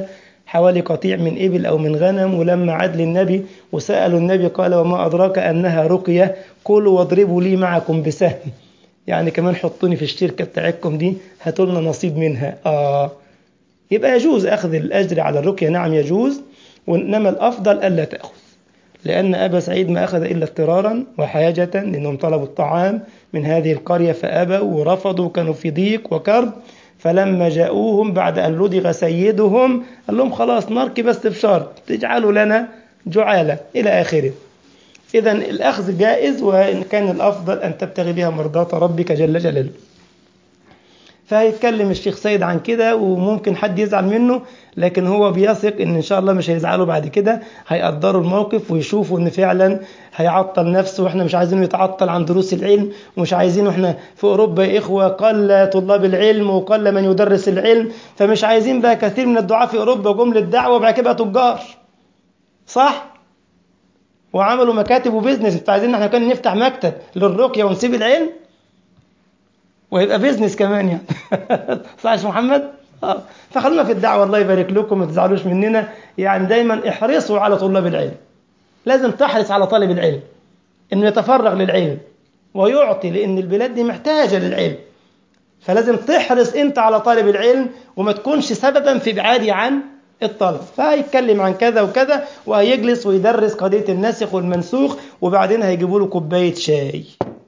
حوالي قطيع من إبل أو من غنم ولما عاد للنبي وسألوا النبي قال وما أدراك أنها رقية كلوا واضربوا لي معكم بسهم يعني كمان حطوني في الشركة بتاعتكم دي هاتوا لنا نصيب منها آه يبقى يجوز أخذ الأجر على الرقية نعم يجوز وإنما الأفضل ألا تأخذ لأن أبا سعيد ما أخذ إلا اضطرارا وحاجة لأنهم طلبوا الطعام من هذه القرية فأبوا ورفضوا كانوا في ضيق وكرب فلما جاءوهم بعد أن لدغ سيدهم قال لهم خلاص نركي بس بشرط تجعلوا لنا جعالة إلى آخره إذا الأخذ جائز وإن كان الأفضل أن تبتغي بها مرضاة ربك جل جلاله فهيتكلم الشيخ سيد عن كده وممكن حد يزعل منه لكن هو بيثق ان ان شاء الله مش هيزعلوا بعد كده هيقدروا الموقف ويشوفوا ان فعلا هيعطل نفسه واحنا مش عايزينه يتعطل عن دروس العلم ومش عايزينه احنا في اوروبا يا اخوه قل طلاب العلم وقل من يدرس العلم فمش عايزين بقى كثير من الدعاء في اوروبا جمله دعوه وبعد كده تجار صح وعملوا مكاتب وبزنس انتوا عايزين احنا كان نفتح مكتب للرقيه ونسيب العلم ويبقى بيزنس كمان يعني صح يا محمد اه فخلونا في الدعوه الله يبارك لكم ما تزعلوش مننا يعني دايما احرصوا على طلاب العلم لازم تحرص على طالب العلم انه يتفرغ للعلم ويعطي لان البلاد دي محتاجه للعلم فلازم تحرص انت على طالب العلم وما تكونش سببا في ابعادي عن الطلب فهيتكلم عن كذا وكذا وهيجلس ويدرس قضيه الناسخ والمنسوخ وبعدين هيجيبوا له كوبايه شاي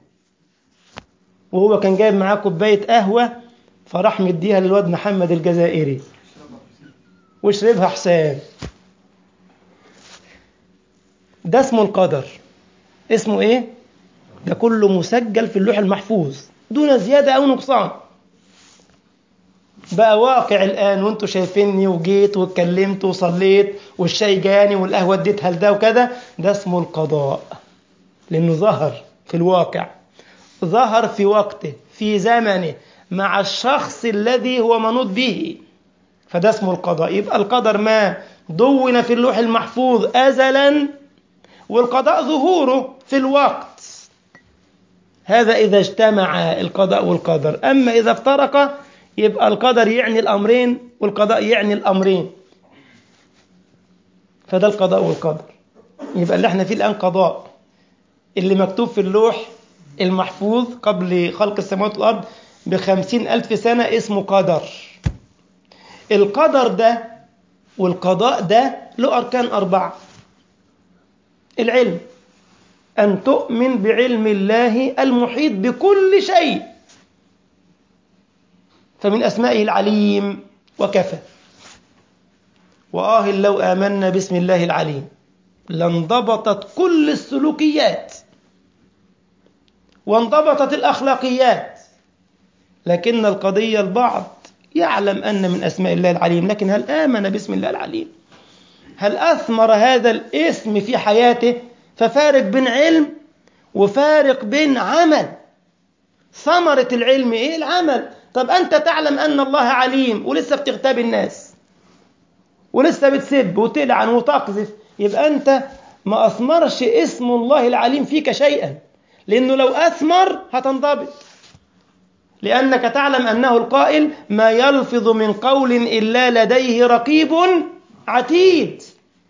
وهو كان جايب معاه كوبايه قهوه فراح مديها للواد محمد الجزائري وشربها حسام ده اسمه القدر اسمه ايه ده كله مسجل في اللوح المحفوظ دون زيادة أو نقصان بقى واقع الآن وانتوا شايفيني وجيت واتكلمت وصليت والشاي جاني والقهوة اديتها لده وكذا ده اسمه القضاء لأنه ظهر في الواقع ظهر في وقته في زمنه مع الشخص الذي هو منوط به فده اسمه القضاء يبقى القدر ما دون في اللوح المحفوظ أزلا والقضاء ظهوره في الوقت هذا إذا اجتمع القضاء والقدر أما إذا افترق يبقى القدر يعني الأمرين والقضاء يعني الأمرين فده القضاء والقدر يبقى اللي احنا فيه الآن قضاء اللي مكتوب في اللوح المحفوظ قبل خلق السماوات والأرض بخمسين ألف سنة اسمه قدر القدر ده والقضاء ده له أركان أربعة العلم أن تؤمن بعلم الله المحيط بكل شيء فمن أسمائه العليم وكفى وآه لو آمنا باسم الله العليم لانضبطت كل السلوكيات وانضبطت الأخلاقيات لكن القضية البعض يعلم أن من أسماء الله العليم لكن هل آمن باسم الله العليم هل أثمر هذا الاسم في حياته ففارق بين علم وفارق بين عمل ثمرة العلم إيه العمل طب أنت تعلم أن الله عليم ولسه بتغتاب الناس ولسه بتسب وتلعن وتقذف يبقى أنت ما أثمرش اسم الله العليم فيك شيئا لأنه لو أثمر هتنضبط لأنك تعلم أنه القائل ما يلفظ من قول إلا لديه رقيب عتيد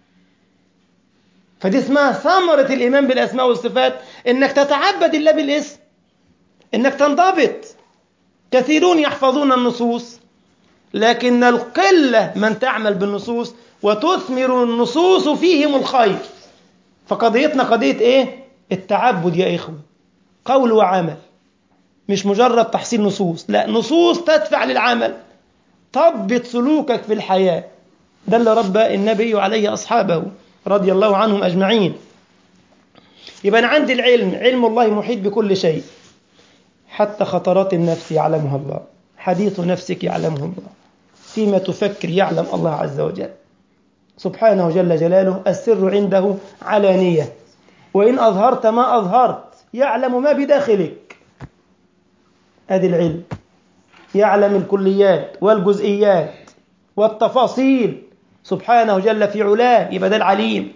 فدي اسمها ثمرة الإيمان بالأسماء والصفات إنك تتعبد الله بالاسم إنك تنضبط كثيرون يحفظون النصوص لكن القلة من تعمل بالنصوص وتثمر النصوص فيهم الخير فقضيتنا قضية إيه؟ التعبد يا إخوة قول وعمل مش مجرد تحصيل نصوص لا نصوص تدفع للعمل تضبط سلوكك في الحياة ده اللي ربى النبي عليه أصحابه رضي الله عنهم أجمعين يبقى أنا عندي العلم علم الله محيط بكل شيء حتى خطرات النفس يعلمها الله حديث نفسك يعلمه الله فيما تفكر يعلم الله عز وجل سبحانه جل جلاله السر عنده علانية وإن أظهرت ما أظهرت يعلم ما بداخلك هذه العلم يعلم الكليات والجزئيات والتفاصيل سبحانه جل في علاه يبقى ده العليم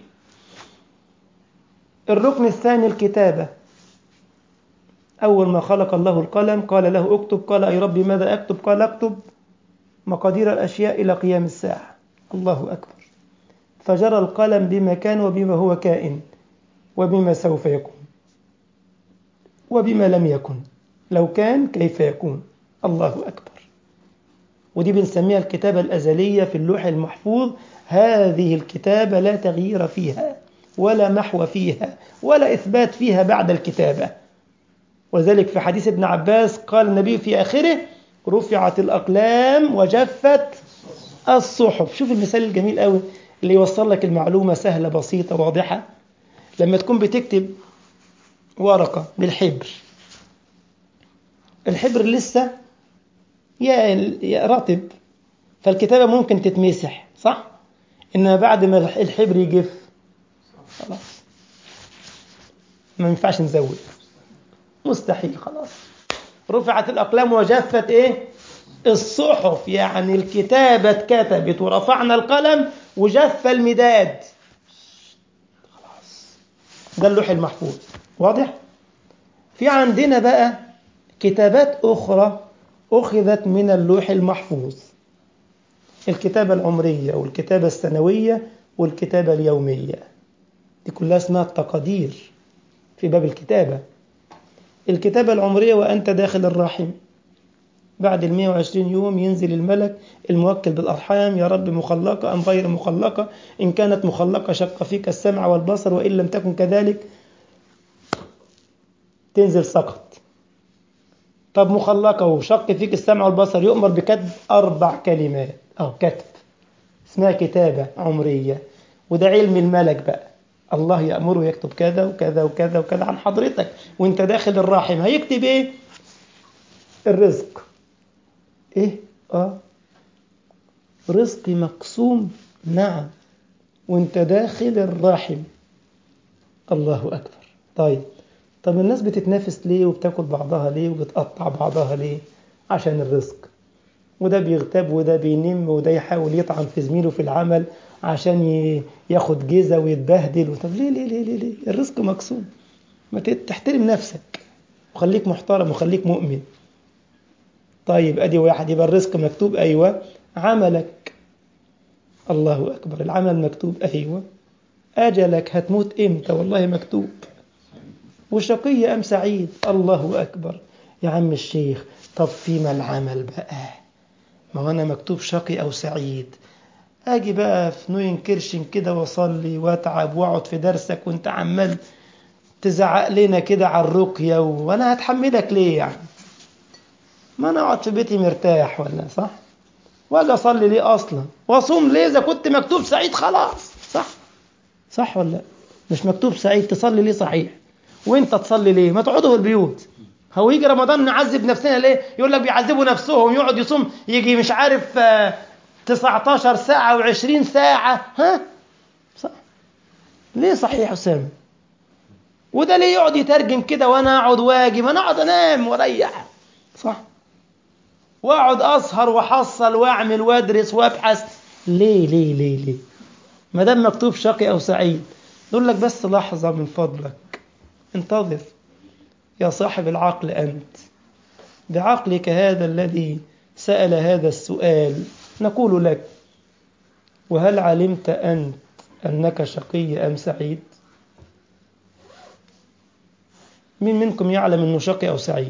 الركن الثاني الكتابة أول ما خلق الله القلم قال له اكتب قال أي ربي ماذا أكتب قال اكتب مقادير الأشياء إلى قيام الساعة الله أكبر فجرى القلم بما كان وبما هو كائن وبما سوف يكون وبما لم يكن لو كان كيف يكون الله أكبر ودي بنسميها الكتابة الأزلية في اللوح المحفوظ هذه الكتابة لا تغيير فيها ولا محو فيها ولا إثبات فيها بعد الكتابة وذلك في حديث ابن عباس قال النبي في آخره رفعت الأقلام وجفت الصحف شوف المثال الجميل قوي اللي يوصل لك المعلومة سهلة بسيطة واضحة لما تكون بتكتب ورقة بالحبر الحبر لسه يا رطب فالكتابة ممكن تتمسح صح؟ إنما بعد ما الحبر يجف خلاص ما ينفعش نزود مستحيل خلاص رفعت الأقلام وجفت إيه؟ الصحف يعني الكتابة اتكتبت ورفعنا القلم وجف المداد خلاص ده اللوح المحفوظ واضح؟ في عندنا بقى كتابات أخرى أخذت من اللوح المحفوظ الكتابة العمرية والكتابة السنوية والكتابة اليومية دي كلها اسمها التقادير في باب الكتابة الكتابة العمرية وأنت داخل الرحم بعد ال 120 يوم ينزل الملك الموكل بالأرحام يا رب مخلقة أم غير مخلقة إن كانت مخلقة شق فيك السمع والبصر وإن لم تكن كذلك تنزل سقط طب مخلقة وشق فيك السمع والبصر يؤمر بكتب أربع كلمات أو كتب اسمها كتابة عمرية وده علم الملك بقى الله يأمره يكتب كذا وكذا وكذا وكذا عن حضرتك وانت داخل الرحم هيكتب ايه الرزق ايه اه رزقي مقسوم نعم وانت داخل الرحم الله أكبر طيب طب الناس بتتنافس ليه وبتاكل بعضها ليه وبتقطع بعضها ليه عشان الرزق وده بيغتاب وده بينم وده يحاول يطعن في زميله في العمل عشان ياخد جيزة ويتبهدل طب ليه ليه ليه ليه, ليه؟ الرزق مقسوم ما تحترم نفسك وخليك محترم وخليك مؤمن طيب ادي واحد يبقى الرزق مكتوب ايوه عملك الله اكبر العمل مكتوب ايوه اجلك هتموت امتى والله مكتوب وشقي ام سعيد الله اكبر يا عم الشيخ طب فيما العمل بقى ما هو انا مكتوب شقي او سعيد اجي بقى في نوين كرشن كده واصلي واتعب واقعد في درسك وانت عمال تزعق لنا كده على الرقيه وانا هتحملك ليه يعني ما انا اقعد في بيتي مرتاح ولا صح واجي اصلي ليه اصلا واصوم ليه اذا كنت مكتوب سعيد خلاص صح صح ولا مش مكتوب سعيد تصلي ليه صحيح وانت تصلي ليه ما تقعدوا في البيوت هو يجي رمضان نعذب نفسنا ليه يقول لك بيعذبوا نفسهم يقعد يصوم يجي مش عارف 19 ساعة و20 ساعة ها صح ليه صحيح أسامة وده ليه يقعد يترجم كده وانا اقعد واجي ما انا اقعد انام واريح صح واقعد اسهر واحصل واعمل وادرس وابحث ليه ليه ليه ليه ما دام مكتوب شقي او سعيد يقول لك بس لحظة من فضلك انتظر يا صاحب العقل أنت بعقلك هذا الذي سأل هذا السؤال نقول لك وهل علمت أنت أنك شقي أم سعيد مين منكم يعلم أنه شقي أو سعيد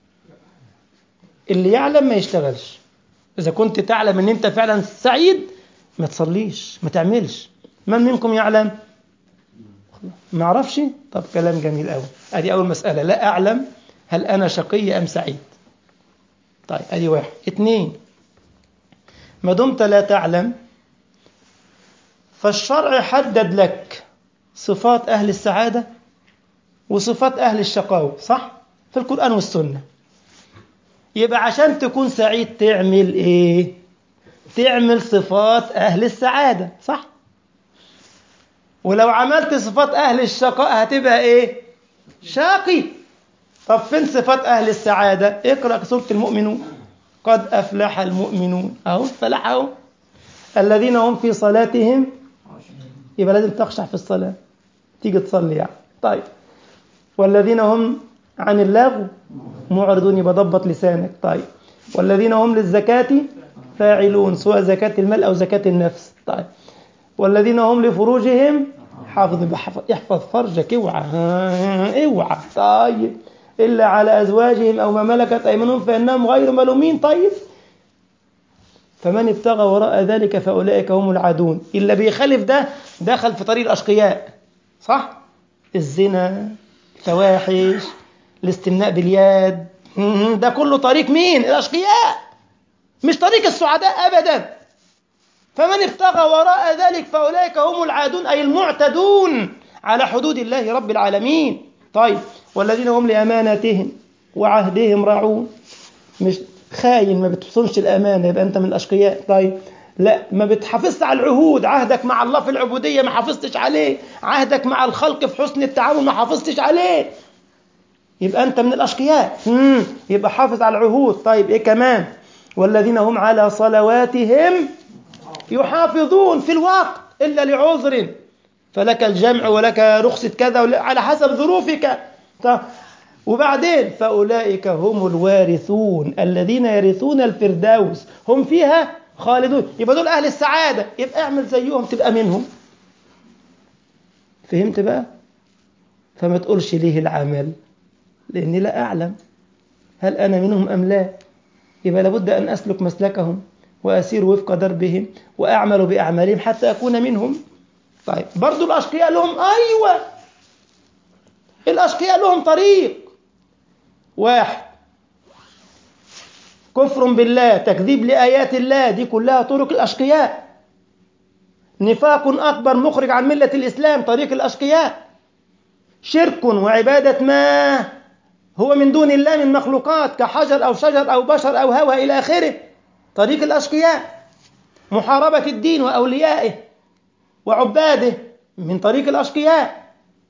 اللي يعلم ما يشتغلش إذا كنت تعلم أن أنت فعلا سعيد ما تصليش ما تعملش من منكم يعلم ما اعرفش طب كلام جميل قوي ادي اول مساله لا اعلم هل انا شقي ام سعيد طيب ادي واحد اثنين ما دمت لا تعلم فالشرع حدد لك صفات اهل السعاده وصفات اهل الشقاوه صح في القران والسنه يبقى عشان تكون سعيد تعمل ايه تعمل صفات اهل السعاده صح ولو عملت صفات أهل الشقاء هتبقى إيه؟ شاقي طب فين صفات أهل السعادة؟ اقرأ سورة المؤمنون قد أفلح المؤمنون أهو فلح أهو الذين هم في صلاتهم يبقى لازم تخشع في الصلاة تيجي تصلي يعني طيب والذين هم عن اللغو معرضون يبقى ضبط لسانك طيب والذين هم للزكاة فاعلون سواء زكاة المال أو زكاة النفس طيب والذين هم لفروجهم حافظ احفظ فرجك اوعى اوعى طيب إلا على أزواجهم أو ما ملكت أيمانهم فإنهم غير ملومين طيب فمن ابتغى وراء ذلك فأولئك هم العادون إلا بيخالف ده دخل في طريق الأشقياء صح؟ الزنا الفواحش الاستمناء باليد ده كله طريق مين؟ الأشقياء مش طريق السعداء أبدا فمن ابتغى وراء ذلك فأولئك هم العادون أي المعتدون على حدود الله رب العالمين طيب والذين هم لأماناتهم وعهدهم راعون مش خاين ما بتصونش الأمانة يبقى أنت من الأشقياء طيب لا ما بتحافظش على العهود عهدك مع الله في العبودية ما حافظتش عليه عهدك مع الخلق في حسن التعامل ما حافظتش عليه يبقى أنت من الأشقياء مم. يبقى حافظ على العهود طيب إيه كمان والذين هم على صلواتهم يحافظون في الوقت إلا لعذر فلك الجمع ولك رخصة كذا على حسب ظروفك طيب. وبعدين فأولئك هم الوارثون الذين يرثون الفردوس هم فيها خالدون يبقى دول أهل السعادة يبقى اعمل زيهم تبقى منهم فهمت بقى فما تقولش ليه العمل لأني لا أعلم هل أنا منهم أم لا يبقى لابد أن أسلك مسلكهم وأسير وفق دربهم وأعمل بأعمالهم حتى أكون منهم طيب برضو الأشقياء لهم أيوة الأشقياء لهم طريق واحد كفر بالله تكذيب لآيات الله دي كلها طرق الأشقياء نفاق أكبر مخرج عن ملة الإسلام طريق الأشقياء شرك وعبادة ما هو من دون الله من مخلوقات كحجر أو شجر أو بشر أو هوى إلى آخره طريق الأشقياء محاربة الدين وأوليائه وعباده من طريق الأشقياء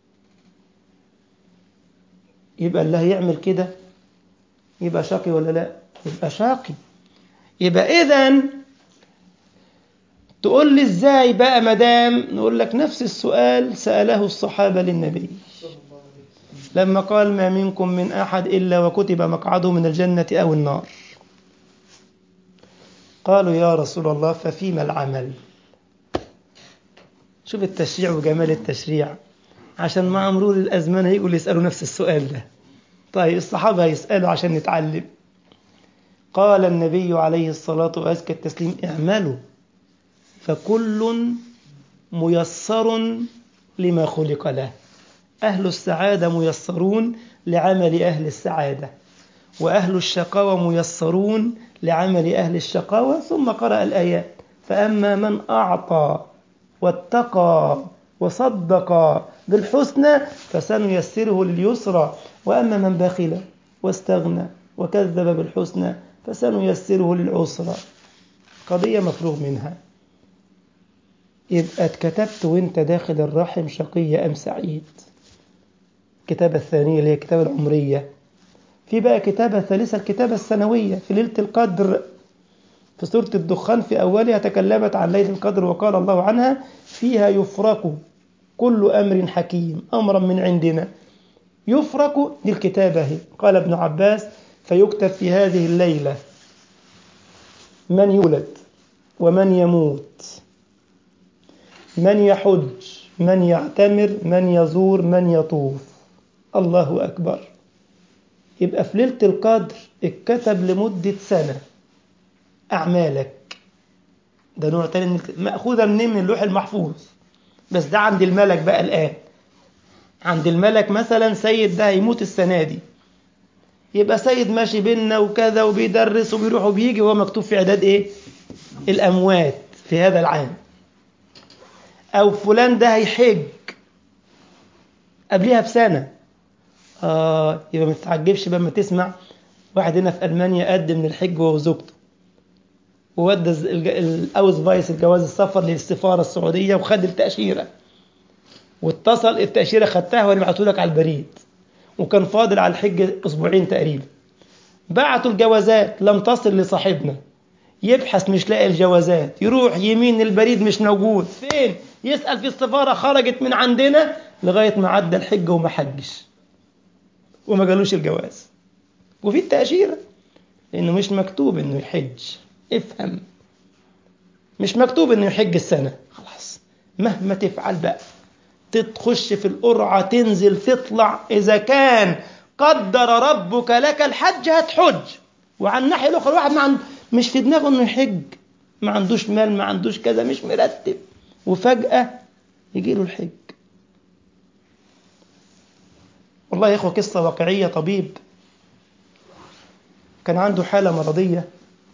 يبقى اللي هيعمل كده يبقى شقي ولا لا يبقى شاقي يبقى إذا تقول لي ازاي بقى مدام نقول لك نفس السؤال سأله الصحابة للنبي لما قال ما منكم من أحد إلا وكتب مقعده من الجنة أو النار قالوا يا رسول الله ففيما العمل شوف التشريع وجمال التشريع عشان مع مرور الأزمان هيقول يسألوا نفس السؤال ده طيب الصحابة يسألوا عشان نتعلم قال النبي عليه الصلاة وأزكى التسليم اعملوا فكل ميسر لما خلق له أهل السعادة ميسرون لعمل أهل السعادة وأهل الشقاوة ميسرون لعمل أهل الشقاوة ثم قرأ الآيات فأما من أعطى واتقى وصدق بالحسنى فسنيسره لليسرى وأما من بخل واستغنى وكذب بالحسنى فسنيسره للعسرى قضية مفروغ منها يبقى اتكتبت وانت داخل الرحم شقي أم سعيد الكتابة الثانية اللي هي الكتابة العمرية في بقى كتابة ثالثة الكتابة السنوية في ليلة القدر في سورة الدخان في أولها تكلمت عن ليلة القدر وقال الله عنها فيها يفرق كل أمر حكيم أمرا من عندنا يفرق دي الكتابة هي قال ابن عباس فيكتب في هذه الليلة من يولد ومن يموت من يحج من يعتمر من يزور من يطوف الله أكبر يبقى في ليلة القدر اتكتب لمدة سنة أعمالك ده نوع تاني مأخوذة منين من اللوح المحفوظ بس ده عند الملك بقى الآن عند الملك مثلا سيد ده هيموت السنة دي يبقى سيد ماشي بينا وكذا وبيدرس وبيروح وبيجي وهو مكتوب في إعداد إيه الأموات في هذا العام أو فلان ده هيحج قبلها بسنة آه يبقى ما تتعجبش لما تسمع واحد هنا في ألمانيا قدم للحج هو وزوجته وودى الأوز فايس الجواز السفر للسفارة السعودية وخد التأشيرة واتصل التأشيرة خدتها وأنا بعته لك على البريد وكان فاضل على الحج أسبوعين تقريبا بعتوا الجوازات لم تصل لصاحبنا يبحث مش لاقي الجوازات يروح يمين البريد مش موجود فين يسأل في السفارة خرجت من عندنا لغاية ما عدى الحج وما حجش وما قالوش الجواز وفي التأشيرة لأنه مش مكتوب إنه يحج افهم مش مكتوب انه يحج السنة خلاص مهما تفعل بقى تخش في القرعة تنزل تطلع إذا كان قدر ربك لك الحج هتحج وعلى الناحية الأخرى الواحد ما عند... مش في دماغه إنه يحج ما عندوش مال ما عندوش كذا مش مرتب وفجأة يجي له الحج والله يا إخوة قصة واقعية طبيب كان عنده حالة مرضية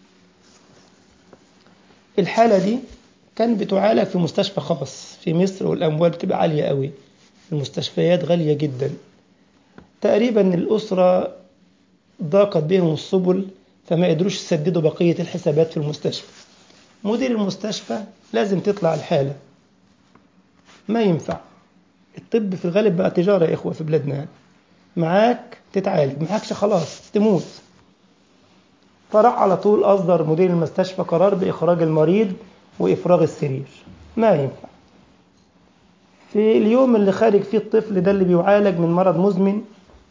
الحالة دي كان بتعالج في مستشفى خاص في مصر والأموال بتبقى عالية قوي المستشفيات غالية جدا تقريبا الأسرة ضاقت بهم السبل فما قدروش يسددوا بقية الحسابات في المستشفى مدير المستشفى لازم تطلع الحالة ما ينفع الطب في الغالب بقى تجارة يا إخوة في بلادنا يعني. معاك تتعالج معاكش خلاص تموت فراح على طول أصدر مدير المستشفى قرار بإخراج المريض وإفراغ السرير ما ينفع في اليوم اللي خارج فيه الطفل ده اللي بيعالج من مرض مزمن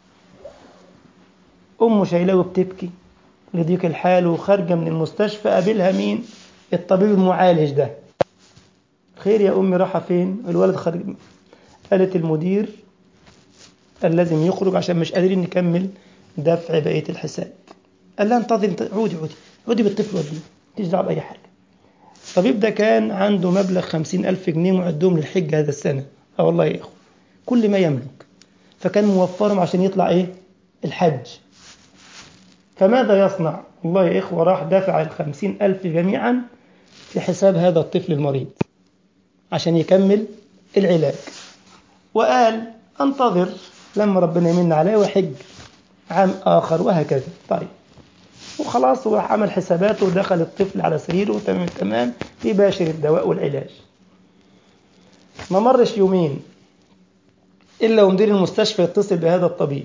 أمه شايلاه بتبكي لضيق الحال وخارجة من المستشفى قابلها مين الطبيب المعالج ده خير يا أمي راحة فين الولد خارج قالت المدير قال لازم يخرج عشان مش قادرين نكمل دفع بقية الحساب قال لها انتظري عودي عودي عودي بالطفل وديه ماليش دعوة بأي حاجة الطبيب ده كان عنده مبلغ خمسين ألف جنيه معدهم للحج هذا السنة اه والله يا إخوة كل ما يملك فكان موفرهم عشان يطلع إيه الحج فماذا يصنع والله يا إخوة راح دافع الخمسين ألف جميعا في حساب هذا الطفل المريض عشان يكمل العلاج وقال انتظر لما ربنا يمن عليه وحج عام آخر وهكذا طيب وخلاص هو عمل حساباته ودخل الطفل على سريره تمام التمام يباشر الدواء والعلاج ما مرش يومين إلا ومدير المستشفى يتصل بهذا الطبيب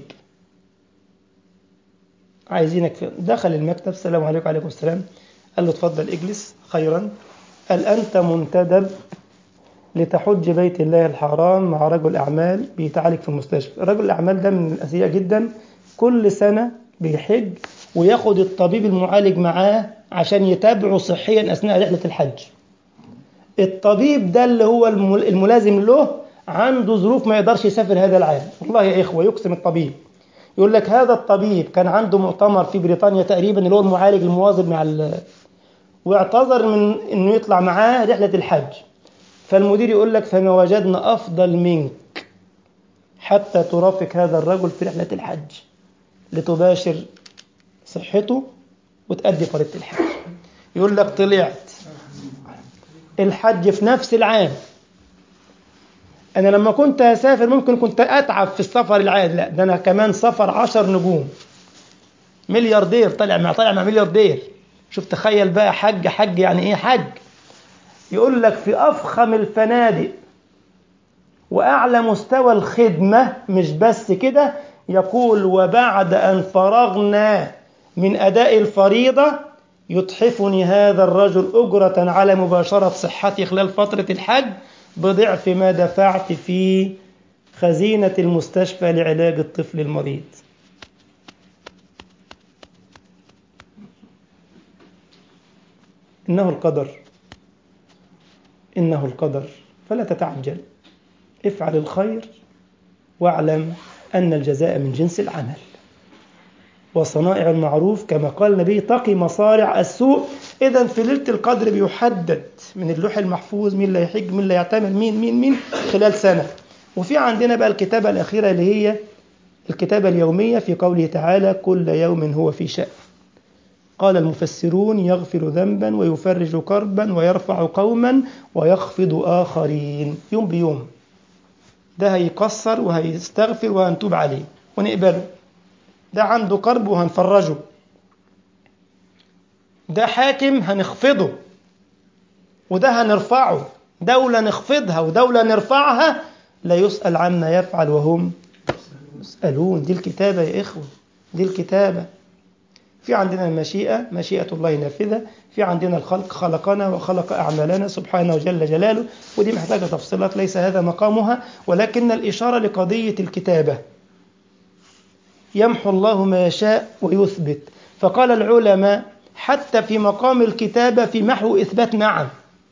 عايزينك في دخل المكتب السلام عليكم وعليكم السلام قال له اتفضل اجلس خيرا قال أنت منتدب لتحج بيت الله الحرام مع رجل أعمال بيتعالج في المستشفى رجل الأعمال ده من الأذكياء جدا كل سنة بيحج وياخد الطبيب المعالج معاه عشان يتابعه صحيا أثناء رحلة الحج الطبيب ده اللي هو الملازم له عنده ظروف ما يقدرش يسافر هذا العام والله يا إخوة يقسم الطبيب يقول لك هذا الطبيب كان عنده مؤتمر في بريطانيا تقريبا اللي هو المعالج المواظب مع ال... واعتذر من انه يطلع معاه رحلة الحج فالمدير يقول لك فما وجدنا أفضل منك حتى ترافق هذا الرجل في رحلة الحج لتباشر صحته وتأدي فريضة الحج يقول لك طلعت الحج في نفس العام أنا لما كنت أسافر ممكن كنت أتعب في السفر العادي لا ده أنا كمان سفر عشر نجوم ملياردير طلع مع طلع مع ملياردير شوف تخيل بقى حج حج يعني إيه حج يقول لك في أفخم الفنادق وأعلى مستوى الخدمة مش بس كده يقول وبعد أن فرغنا من أداء الفريضة يتحفني هذا الرجل أجرة على مباشرة صحتي خلال فترة الحج بضعف ما دفعت في خزينة المستشفى لعلاج الطفل المريض إنه القدر إنه القدر فلا تتعجل افعل الخير واعلم أن الجزاء من جنس العمل وصنائع المعروف كما قال النبي تقي مصارع السوء إذا في ليلة القدر بيحدد من اللوح المحفوظ مين اللي يحج مين اللي يعتمر مين مين مين خلال سنة وفي عندنا بقى الكتابة الأخيرة اللي هي الكتابة اليومية في قوله تعالى كل يوم هو في شأن قال المفسرون يغفر ذنبا ويفرج كربا ويرفع قوما ويخفض آخرين يوم بيوم ده هيقصر وهيستغفر وهنتوب عليه ونقبله ده عنده كرب وهنفرجه ده حاكم هنخفضه وده هنرفعه دولة نخفضها ودولة نرفعها لا يسأل عما يفعل وهم يسألون دي الكتابة يا إخوة دي الكتابة في عندنا المشيئة مشيئة الله نافذة في عندنا الخلق خلقنا وخلق أعمالنا سبحانه جل جلاله ودي محتاجة تفصيلات ليس هذا مقامها ولكن الإشارة لقضية الكتابة يمحو الله ما يشاء ويثبت فقال العلماء حتى في مقام الكتابة في محو إثبات نعم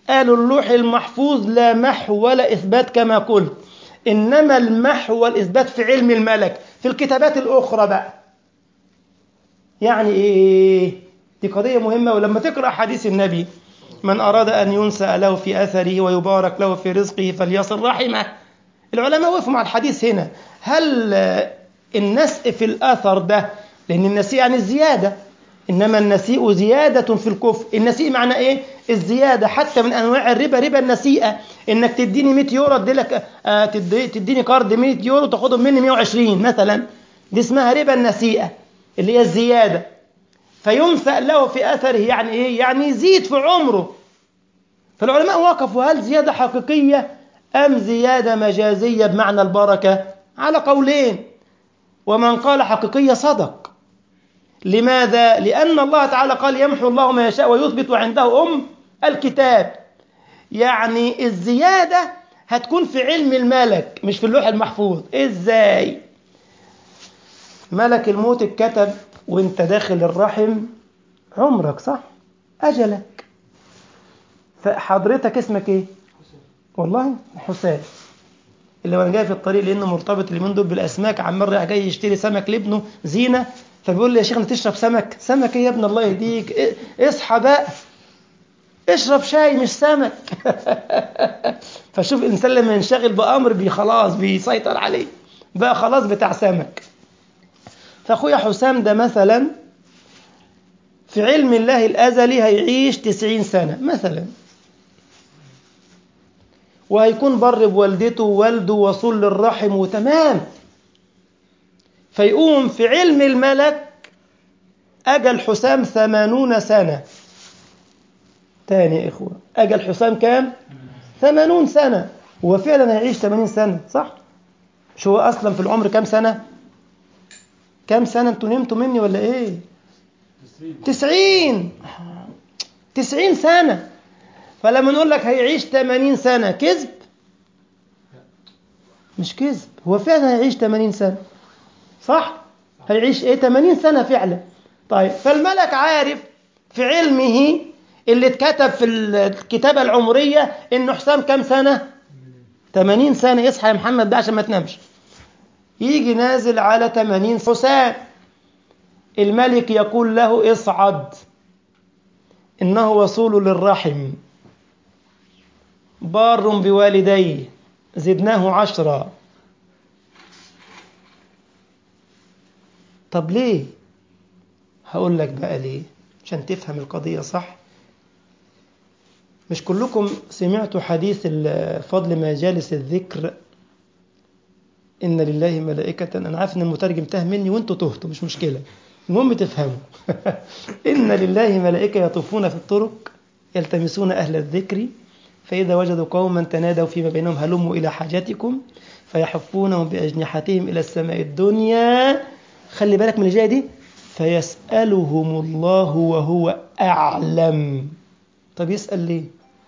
قالوا اللوح المحفوظ لا محو ولا إثبات كما قلت إنما المحو والإثبات في علم الملك في الكتابات الأخرى بقى يعني إيه دي قضية مهمة ولما تقرأ حديث النبي من أراد أن ينسى له في أثره ويبارك له في رزقه فليصل رحمه العلماء وقفوا مع الحديث هنا هل النسء في الأثر ده لأن النسيء يعني الزيادة إنما النسيء زيادة في الكفر النسيء معنى إيه؟ الزيادة حتى من أنواع الربا ربا النسيئة إنك تديني 100 يورو أديلك آه تدي تديني قرض 100 يورو تاخدهم مني 120 مثلا دي اسمها ربا النسيئة اللي هي الزيادة فينسأ له في أثره يعني إيه؟ يعني يزيد في عمره فالعلماء وقفوا هل زيادة حقيقية أم زيادة مجازية بمعنى البركة على قولين ومن قال حقيقية صدق لماذا؟ لأن الله تعالى قال يمحو الله ما يشاء ويثبت وعنده أم الكتاب يعني الزيادة هتكون في علم الملك مش في اللوح المحفوظ إزاي؟ ملك الموت اتكتب وانت داخل الرحم عمرك صح؟ أجلك فحضرتك اسمك ايه؟ والله حسام اللي وانا جاي في الطريق لانه مرتبط اليومين دول بالاسماك عمال رايح جاي يشتري سمك لابنه زينه فبيقول لي يا شيخ تشرب سمك سمك ايه يا ابن الله يهديك إيه؟ اصحى بقى اشرب شاي مش سمك فشوف الانسان لما ينشغل بامر بي خلاص بيسيطر عليه بقى خلاص بتاع سمك فاخويا حسام ده مثلا في علم الله الازلي هيعيش تسعين سنه مثلا وهيكون بر بوالدته ووالده وصول للرحم وتمام فيقوم في علم الملك أجل حسام ثمانون سنة تاني يا إخوة أجل حسام كام؟ ثمانون سنة هو فعلا هيعيش ثمانين سنة صح؟ مش هو أصلا في العمر كام سنة؟ كام سنة انتوا نمتوا مني ولا ايه؟ تسعين تسعين سنة فلما نقول لك هيعيش 80 سنة كذب مش كذب هو فعلا هيعيش 80 سنة صح هيعيش ايه 80 سنة فعلا طيب فالملك عارف في علمه اللي اتكتب في الكتابة العمرية انه حسام كام سنة 80 سنة يصحى يا محمد ده عشان ما تنامش يجي نازل على 80 حسام الملك يقول له اصعد إنه وصول للرحم بار بوالديه زدناه عشرا طب ليه هقول لك بقى ليه عشان تفهم القضية صح مش كلكم سمعتوا حديث فضل مجالس الذكر إن لله ملائكة أنا عارف إن المترجم تاه مني وأنتوا تهتوا مش مشكلة المهم تفهموا إن لله ملائكة يطوفون في الطرق يلتمسون أهل الذكر فإذا وجدوا قوما تنادوا فيما بينهم هلموا إلى حاجتكم فيحفونهم بأجنحتهم إلى السماء الدنيا خلي بالك من الجاية دي فيسألهم الله وهو أعلم طب يسأل ليه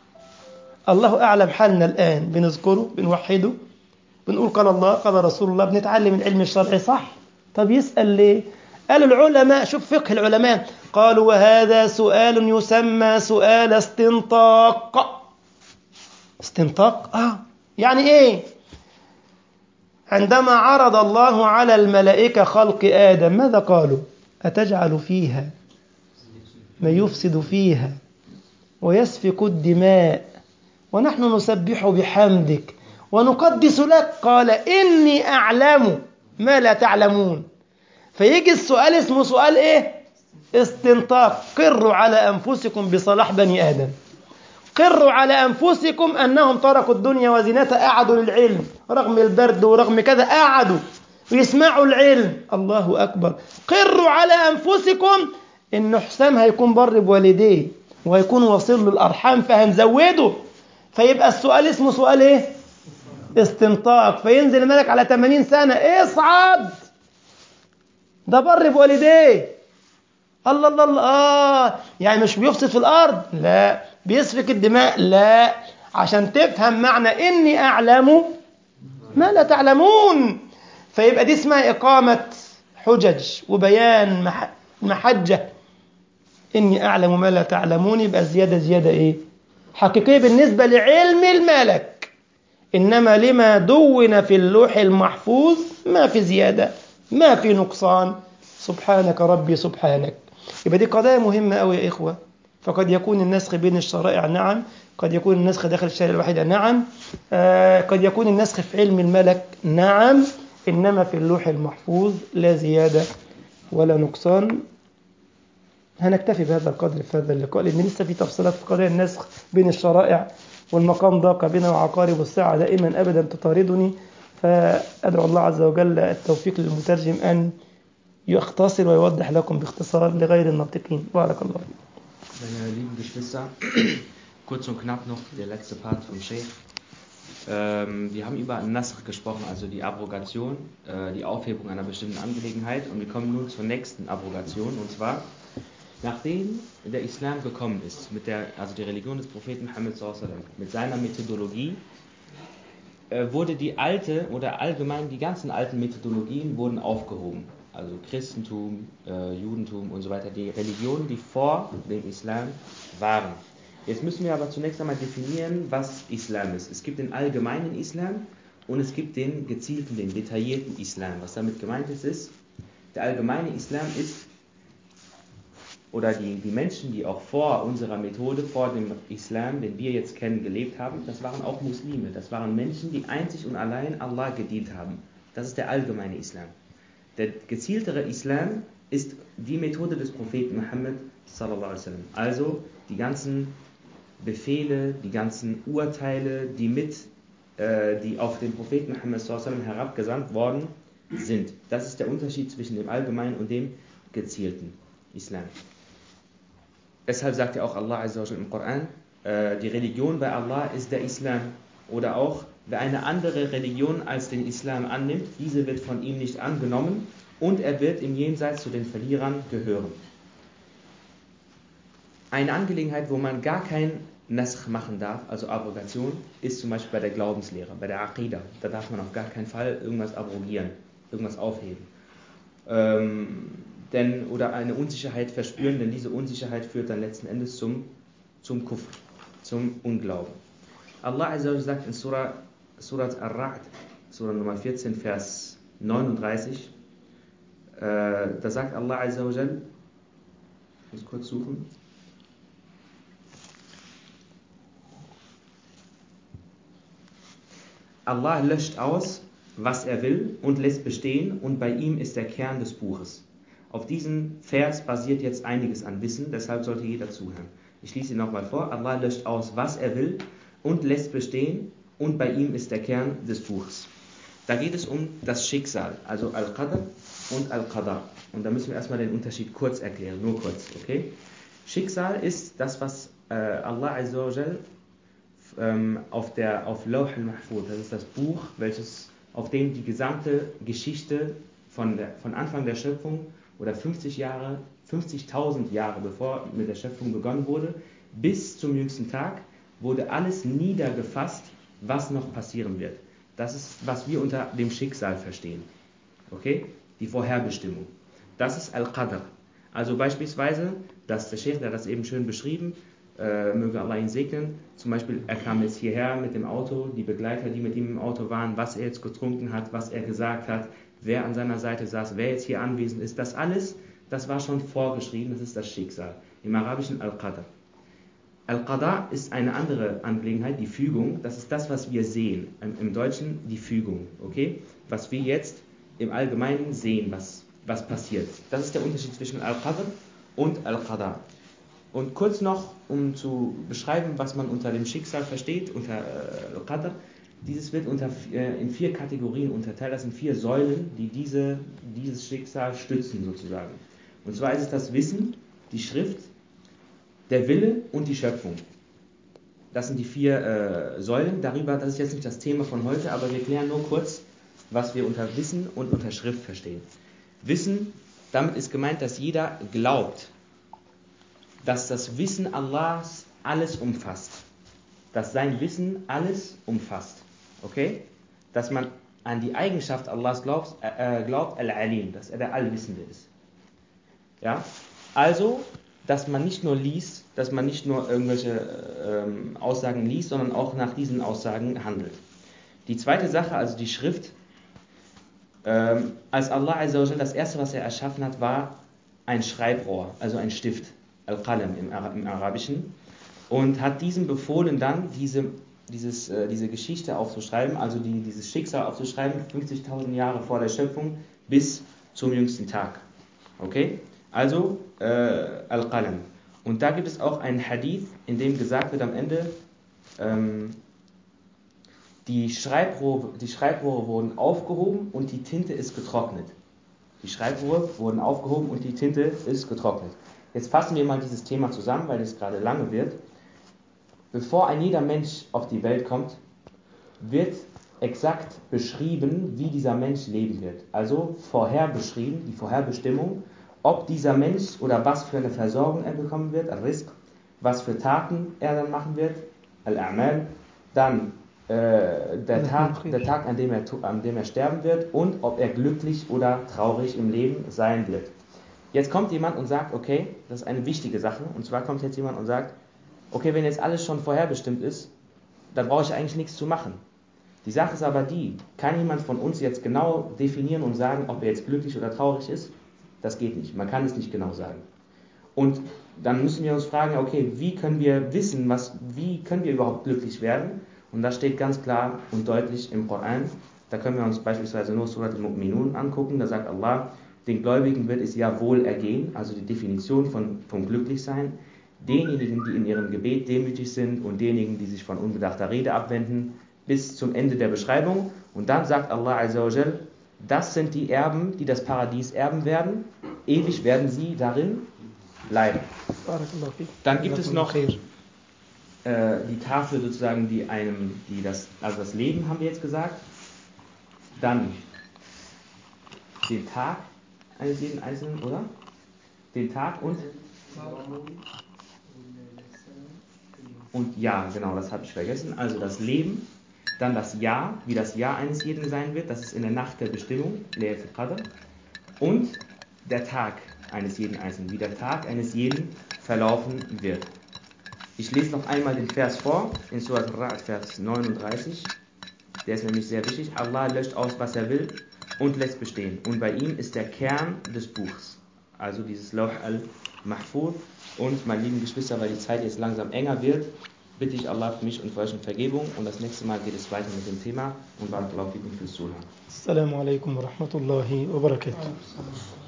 الله أعلم حالنا الآن بنذكره بنوحده بنقول قال الله قال رسول الله بنتعلم العلم الشرعي صح طب يسأل ليه قال العلماء شوف فقه العلماء قالوا وهذا سؤال يسمى سؤال استنطاق استنطاق اه يعني ايه عندما عرض الله على الملائكة خلق آدم ماذا قالوا أتجعل فيها ما يفسد فيها ويسفك الدماء ونحن نسبح بحمدك ونقدس لك قال إني أعلم ما لا تعلمون فيجي السؤال اسمه سؤال إيه استنطاق قروا على أنفسكم بصلاح بني آدم قروا على أنفسكم أنهم تركوا الدنيا وزينتها قعدوا للعلم رغم البرد ورغم كذا قعدوا ويسمعوا العلم الله أكبر قروا على أنفسكم إن حسام هيكون بر بوالديه وهيكون وصل للأرحام فهنزوده فيبقى السؤال اسمه سؤال إيه استنطاق فينزل الملك على 80 سنة اصعد ده بر بوالديه الله الله الله آه يعني مش بيفسد في الأرض لا بيسفك الدماء لا عشان تفهم معنى إني أعلم ما لا تعلمون فيبقى دي اسمها إقامة حجج وبيان محجة إني أعلم ما لا تعلمون يبقى زيادة زيادة إيه حقيقية بالنسبة لعلم الملك إنما لما دون في اللوح المحفوظ ما في زيادة ما في نقصان سبحانك ربي سبحانك يبقى دي قضايا مهمة أوي يا إخوة فقد يكون النسخ بين الشرائع نعم قد يكون النسخ داخل الشريعة الواحدة نعم آه قد يكون النسخ في علم الملك نعم إنما في اللوح المحفوظ لا زيادة ولا نقصان هنكتفي بهذا القدر في هذا اللقاء لأن لسه في تفصيلات في قضايا النسخ بين الشرائع والمقام ضاق بنا وعقارب الساعة دائما أبدا تطاردني فأدعو الله عز وجل التوفيق للمترجم أن يختصر ويوضح لكم باختصار لغير الناطقين بارك الله فيكم Meine lieben Geschwister, kurz und knapp noch der letzte Part vom Sheikh. Ähm, wir haben über Nasr gesprochen, also die Abrogation, äh, die Aufhebung einer bestimmten Angelegenheit. Und wir kommen nun zur nächsten Abrogation. Und zwar, nachdem der Islam gekommen ist, mit der, also die Religion des Propheten Muhammad sallam, mit seiner Methodologie, äh, wurde die alte oder allgemein die ganzen alten Methodologien wurden aufgehoben also Christentum, äh, Judentum und so weiter, die Religionen, die vor dem Islam waren. Jetzt müssen wir aber zunächst einmal definieren, was Islam ist. Es gibt den allgemeinen Islam und es gibt den gezielten, den detaillierten Islam. Was damit gemeint ist, ist, der allgemeine Islam ist, oder die, die Menschen, die auch vor unserer Methode, vor dem Islam, den wir jetzt kennen, gelebt haben, das waren auch Muslime. Das waren Menschen, die einzig und allein Allah gedient haben. Das ist der allgemeine Islam. Der gezieltere Islam ist die Methode des Propheten Muhammad sallallahu alaihi wasallam. Also die ganzen Befehle, die ganzen Urteile, die mit, äh, die auf den Propheten Muhammad sallallahu alaihi wasallam herabgesandt worden sind. Das ist der Unterschied zwischen dem allgemeinen und dem gezielten Islam. Deshalb sagt ja auch Allah Azza wa Jalla im Koran, äh, die Religion bei Allah ist der Islam. Oder auch, wer eine andere Religion als den Islam annimmt, diese wird von ihm nicht angenommen und er wird im Jenseits zu den Verlierern gehören. Eine Angelegenheit, wo man gar kein Nasr machen darf, also Abrogation, ist zum Beispiel bei der Glaubenslehre, bei der Aqidah. Da darf man auf gar keinen Fall irgendwas abrogieren, irgendwas aufheben. Ähm, denn, oder eine Unsicherheit verspüren, denn diese Unsicherheit führt dann letzten Endes zum, zum Kufr, zum Unglauben. Allah Azza wa sagt in Surah, Surat Ar-Ra'd, Surah Nummer 14, Vers 39, äh, da sagt Allah Azza wa Jal, ich muss kurz suchen, Allah löscht aus, was er will und lässt bestehen und bei ihm ist der Kern des Buches. Auf diesen Vers basiert jetzt einiges an Wissen, deshalb sollte jeder zuhören. Ich schließe ihn nochmal vor. Allah löscht aus, was er will und lässt bestehen und bei ihm ist der Kern des Buches. Da geht es um das Schicksal, also Al-Qadr und Al-Qadar. Und da müssen wir erstmal den Unterschied kurz erklären, nur kurz, okay? Schicksal ist das, was äh, Allah Azza wa Jal, ähm, auf, der, auf Lawh al-Mahfud, das ist das Buch, welches, auf dem die gesamte Geschichte von, der, von Anfang der Schöpfung oder 50 Jahre, 50.000 Jahre bevor mit der Schöpfung begonnen wurde, bis zum jüngsten Tag wurde alles niedergefasst, was noch passieren wird. Das ist, was wir unter dem Schicksal verstehen. Okay? Die Vorherbestimmung. Das ist Al-Qadr. Also beispielsweise, dass der Sheikh, der hat das eben schön beschrieben, äh, möge Allah ihn segnen, zum Beispiel, er kam jetzt hierher mit dem Auto, die Begleiter, die mit ihm im Auto waren, was er jetzt getrunken hat, was er gesagt hat, wer an seiner Seite saß, wer jetzt hier anwesend ist, das alles, das war schon vorgeschrieben, das ist das Schicksal. Im Arabischen Al-Qadr. Al-Qada ist eine andere Angelegenheit, die Fügung. Das ist das, was wir sehen. Im Deutschen die Fügung. Okay? Was wir jetzt im Allgemeinen sehen, was, was passiert. Das ist der Unterschied zwischen Al-Qadr und Al-Qada. Und kurz noch, um zu beschreiben, was man unter dem Schicksal versteht, unter äh, Al-Qadr. Dieses wird unter, äh, in vier Kategorien unterteilt. Das sind vier Säulen, die diese, dieses Schicksal stützen, sozusagen. Und zwar ist es das Wissen, die Schrift, der Wille und die Schöpfung. Das sind die vier äh, Säulen. Darüber, das ist jetzt nicht das Thema von heute, aber wir klären nur kurz, was wir unter Wissen und unter Schrift verstehen. Wissen, damit ist gemeint, dass jeder glaubt, dass das Wissen Allahs alles umfasst. Dass sein Wissen alles umfasst. Okay? Dass man an die Eigenschaft Allahs glaubt, äh, glaubt Al-Alim, dass er der Allwissende ist. Ja? Also, dass man nicht nur liest, dass man nicht nur irgendwelche ähm, Aussagen liest, sondern auch nach diesen Aussagen handelt. Die zweite Sache, also die Schrift, ähm, als Allah Azzawajal das erste, was er erschaffen hat, war ein Schreibrohr, also ein Stift, Al-Qalam im, Ara im, Arabischen, und hat diesem befohlen, dann diese, dieses, äh, diese Geschichte aufzuschreiben, also die, dieses Schicksal aufzuschreiben, 50.000 Jahre vor der Schöpfung bis zum jüngsten Tag. Okay? Also äh, Al-Qalam. Und da gibt es auch einen Hadith, in dem gesagt wird am Ende, ähm, die, Schreibrohre, die Schreibrohre wurden aufgehoben und die Tinte ist getrocknet. Die Schreibrohre wurden aufgehoben und die Tinte ist getrocknet. Jetzt fassen wir mal dieses Thema zusammen, weil es gerade lange wird. Bevor ein jeder Mensch auf die Welt kommt, wird exakt beschrieben, wie dieser Mensch leben wird. Also vorher beschrieben, die Vorherbestimmung, ob dieser Mensch oder was für eine Versorgung er bekommen wird, Al-Rizq, was für Taten er dann machen wird, Al-A'mal, dann äh, der, Tag, der Tag, an dem, er, an dem er sterben wird und ob er glücklich oder traurig im Leben sein wird. Jetzt kommt jemand und sagt, okay, das ist eine wichtige Sache, und zwar kommt jetzt jemand und sagt, okay, wenn jetzt alles schon vorherbestimmt ist, dann brauche ich eigentlich nichts zu machen. Die Sache ist aber die, kann jemand von uns jetzt genau definieren und sagen, ob er jetzt glücklich oder traurig ist? Das geht nicht, man kann es nicht genau sagen. Und dann müssen wir uns fragen, okay, wie können wir wissen, was, wie können wir überhaupt glücklich werden? Und das steht ganz klar und deutlich im Koran. Da können wir uns beispielsweise nur Surat al-Mu'minun angucken. Da sagt Allah, den Gläubigen wird es ja wohl ergehen, also die Definition von, von Glücklichsein. Denjenigen, die in ihrem Gebet demütig sind und denjenigen, die sich von unbedachter Rede abwenden, bis zum Ende der Beschreibung. Und dann sagt Allah Azzawajal, das sind die Erben, die das Paradies erben werden. Ewig werden sie darin bleiben. Dann gibt es noch äh, die Tafel sozusagen, die einem, die das, also das Leben haben wir jetzt gesagt, dann den Tag eines jeden Einzelnen, oder? Den Tag und und ja, genau, das habe ich vergessen. Also das Leben, dann das Jahr, wie das Jahr eines jeden sein wird, das ist in der Nacht der Bestimmung, und der Tag eines jeden Einzelnen, wie der Tag eines jeden verlaufen wird. Ich lese noch einmal den Vers vor, in Surat Al-Ra'd, Vers 39. Der ist nämlich sehr wichtig. Allah löscht aus, was er will und lässt bestehen. Und bei ihm ist der Kern des Buchs. Also dieses Lauh al-Mahfud. Und, meine lieben Geschwister, weil die Zeit jetzt langsam enger wird, bitte ich Allah für mich und für euch um Vergebung. Und das nächste Mal geht es weiter mit dem Thema. Und Barakallahu fikum fürs Zuhören. Assalamu alaikum wa rahmatullahi wa barakatuh.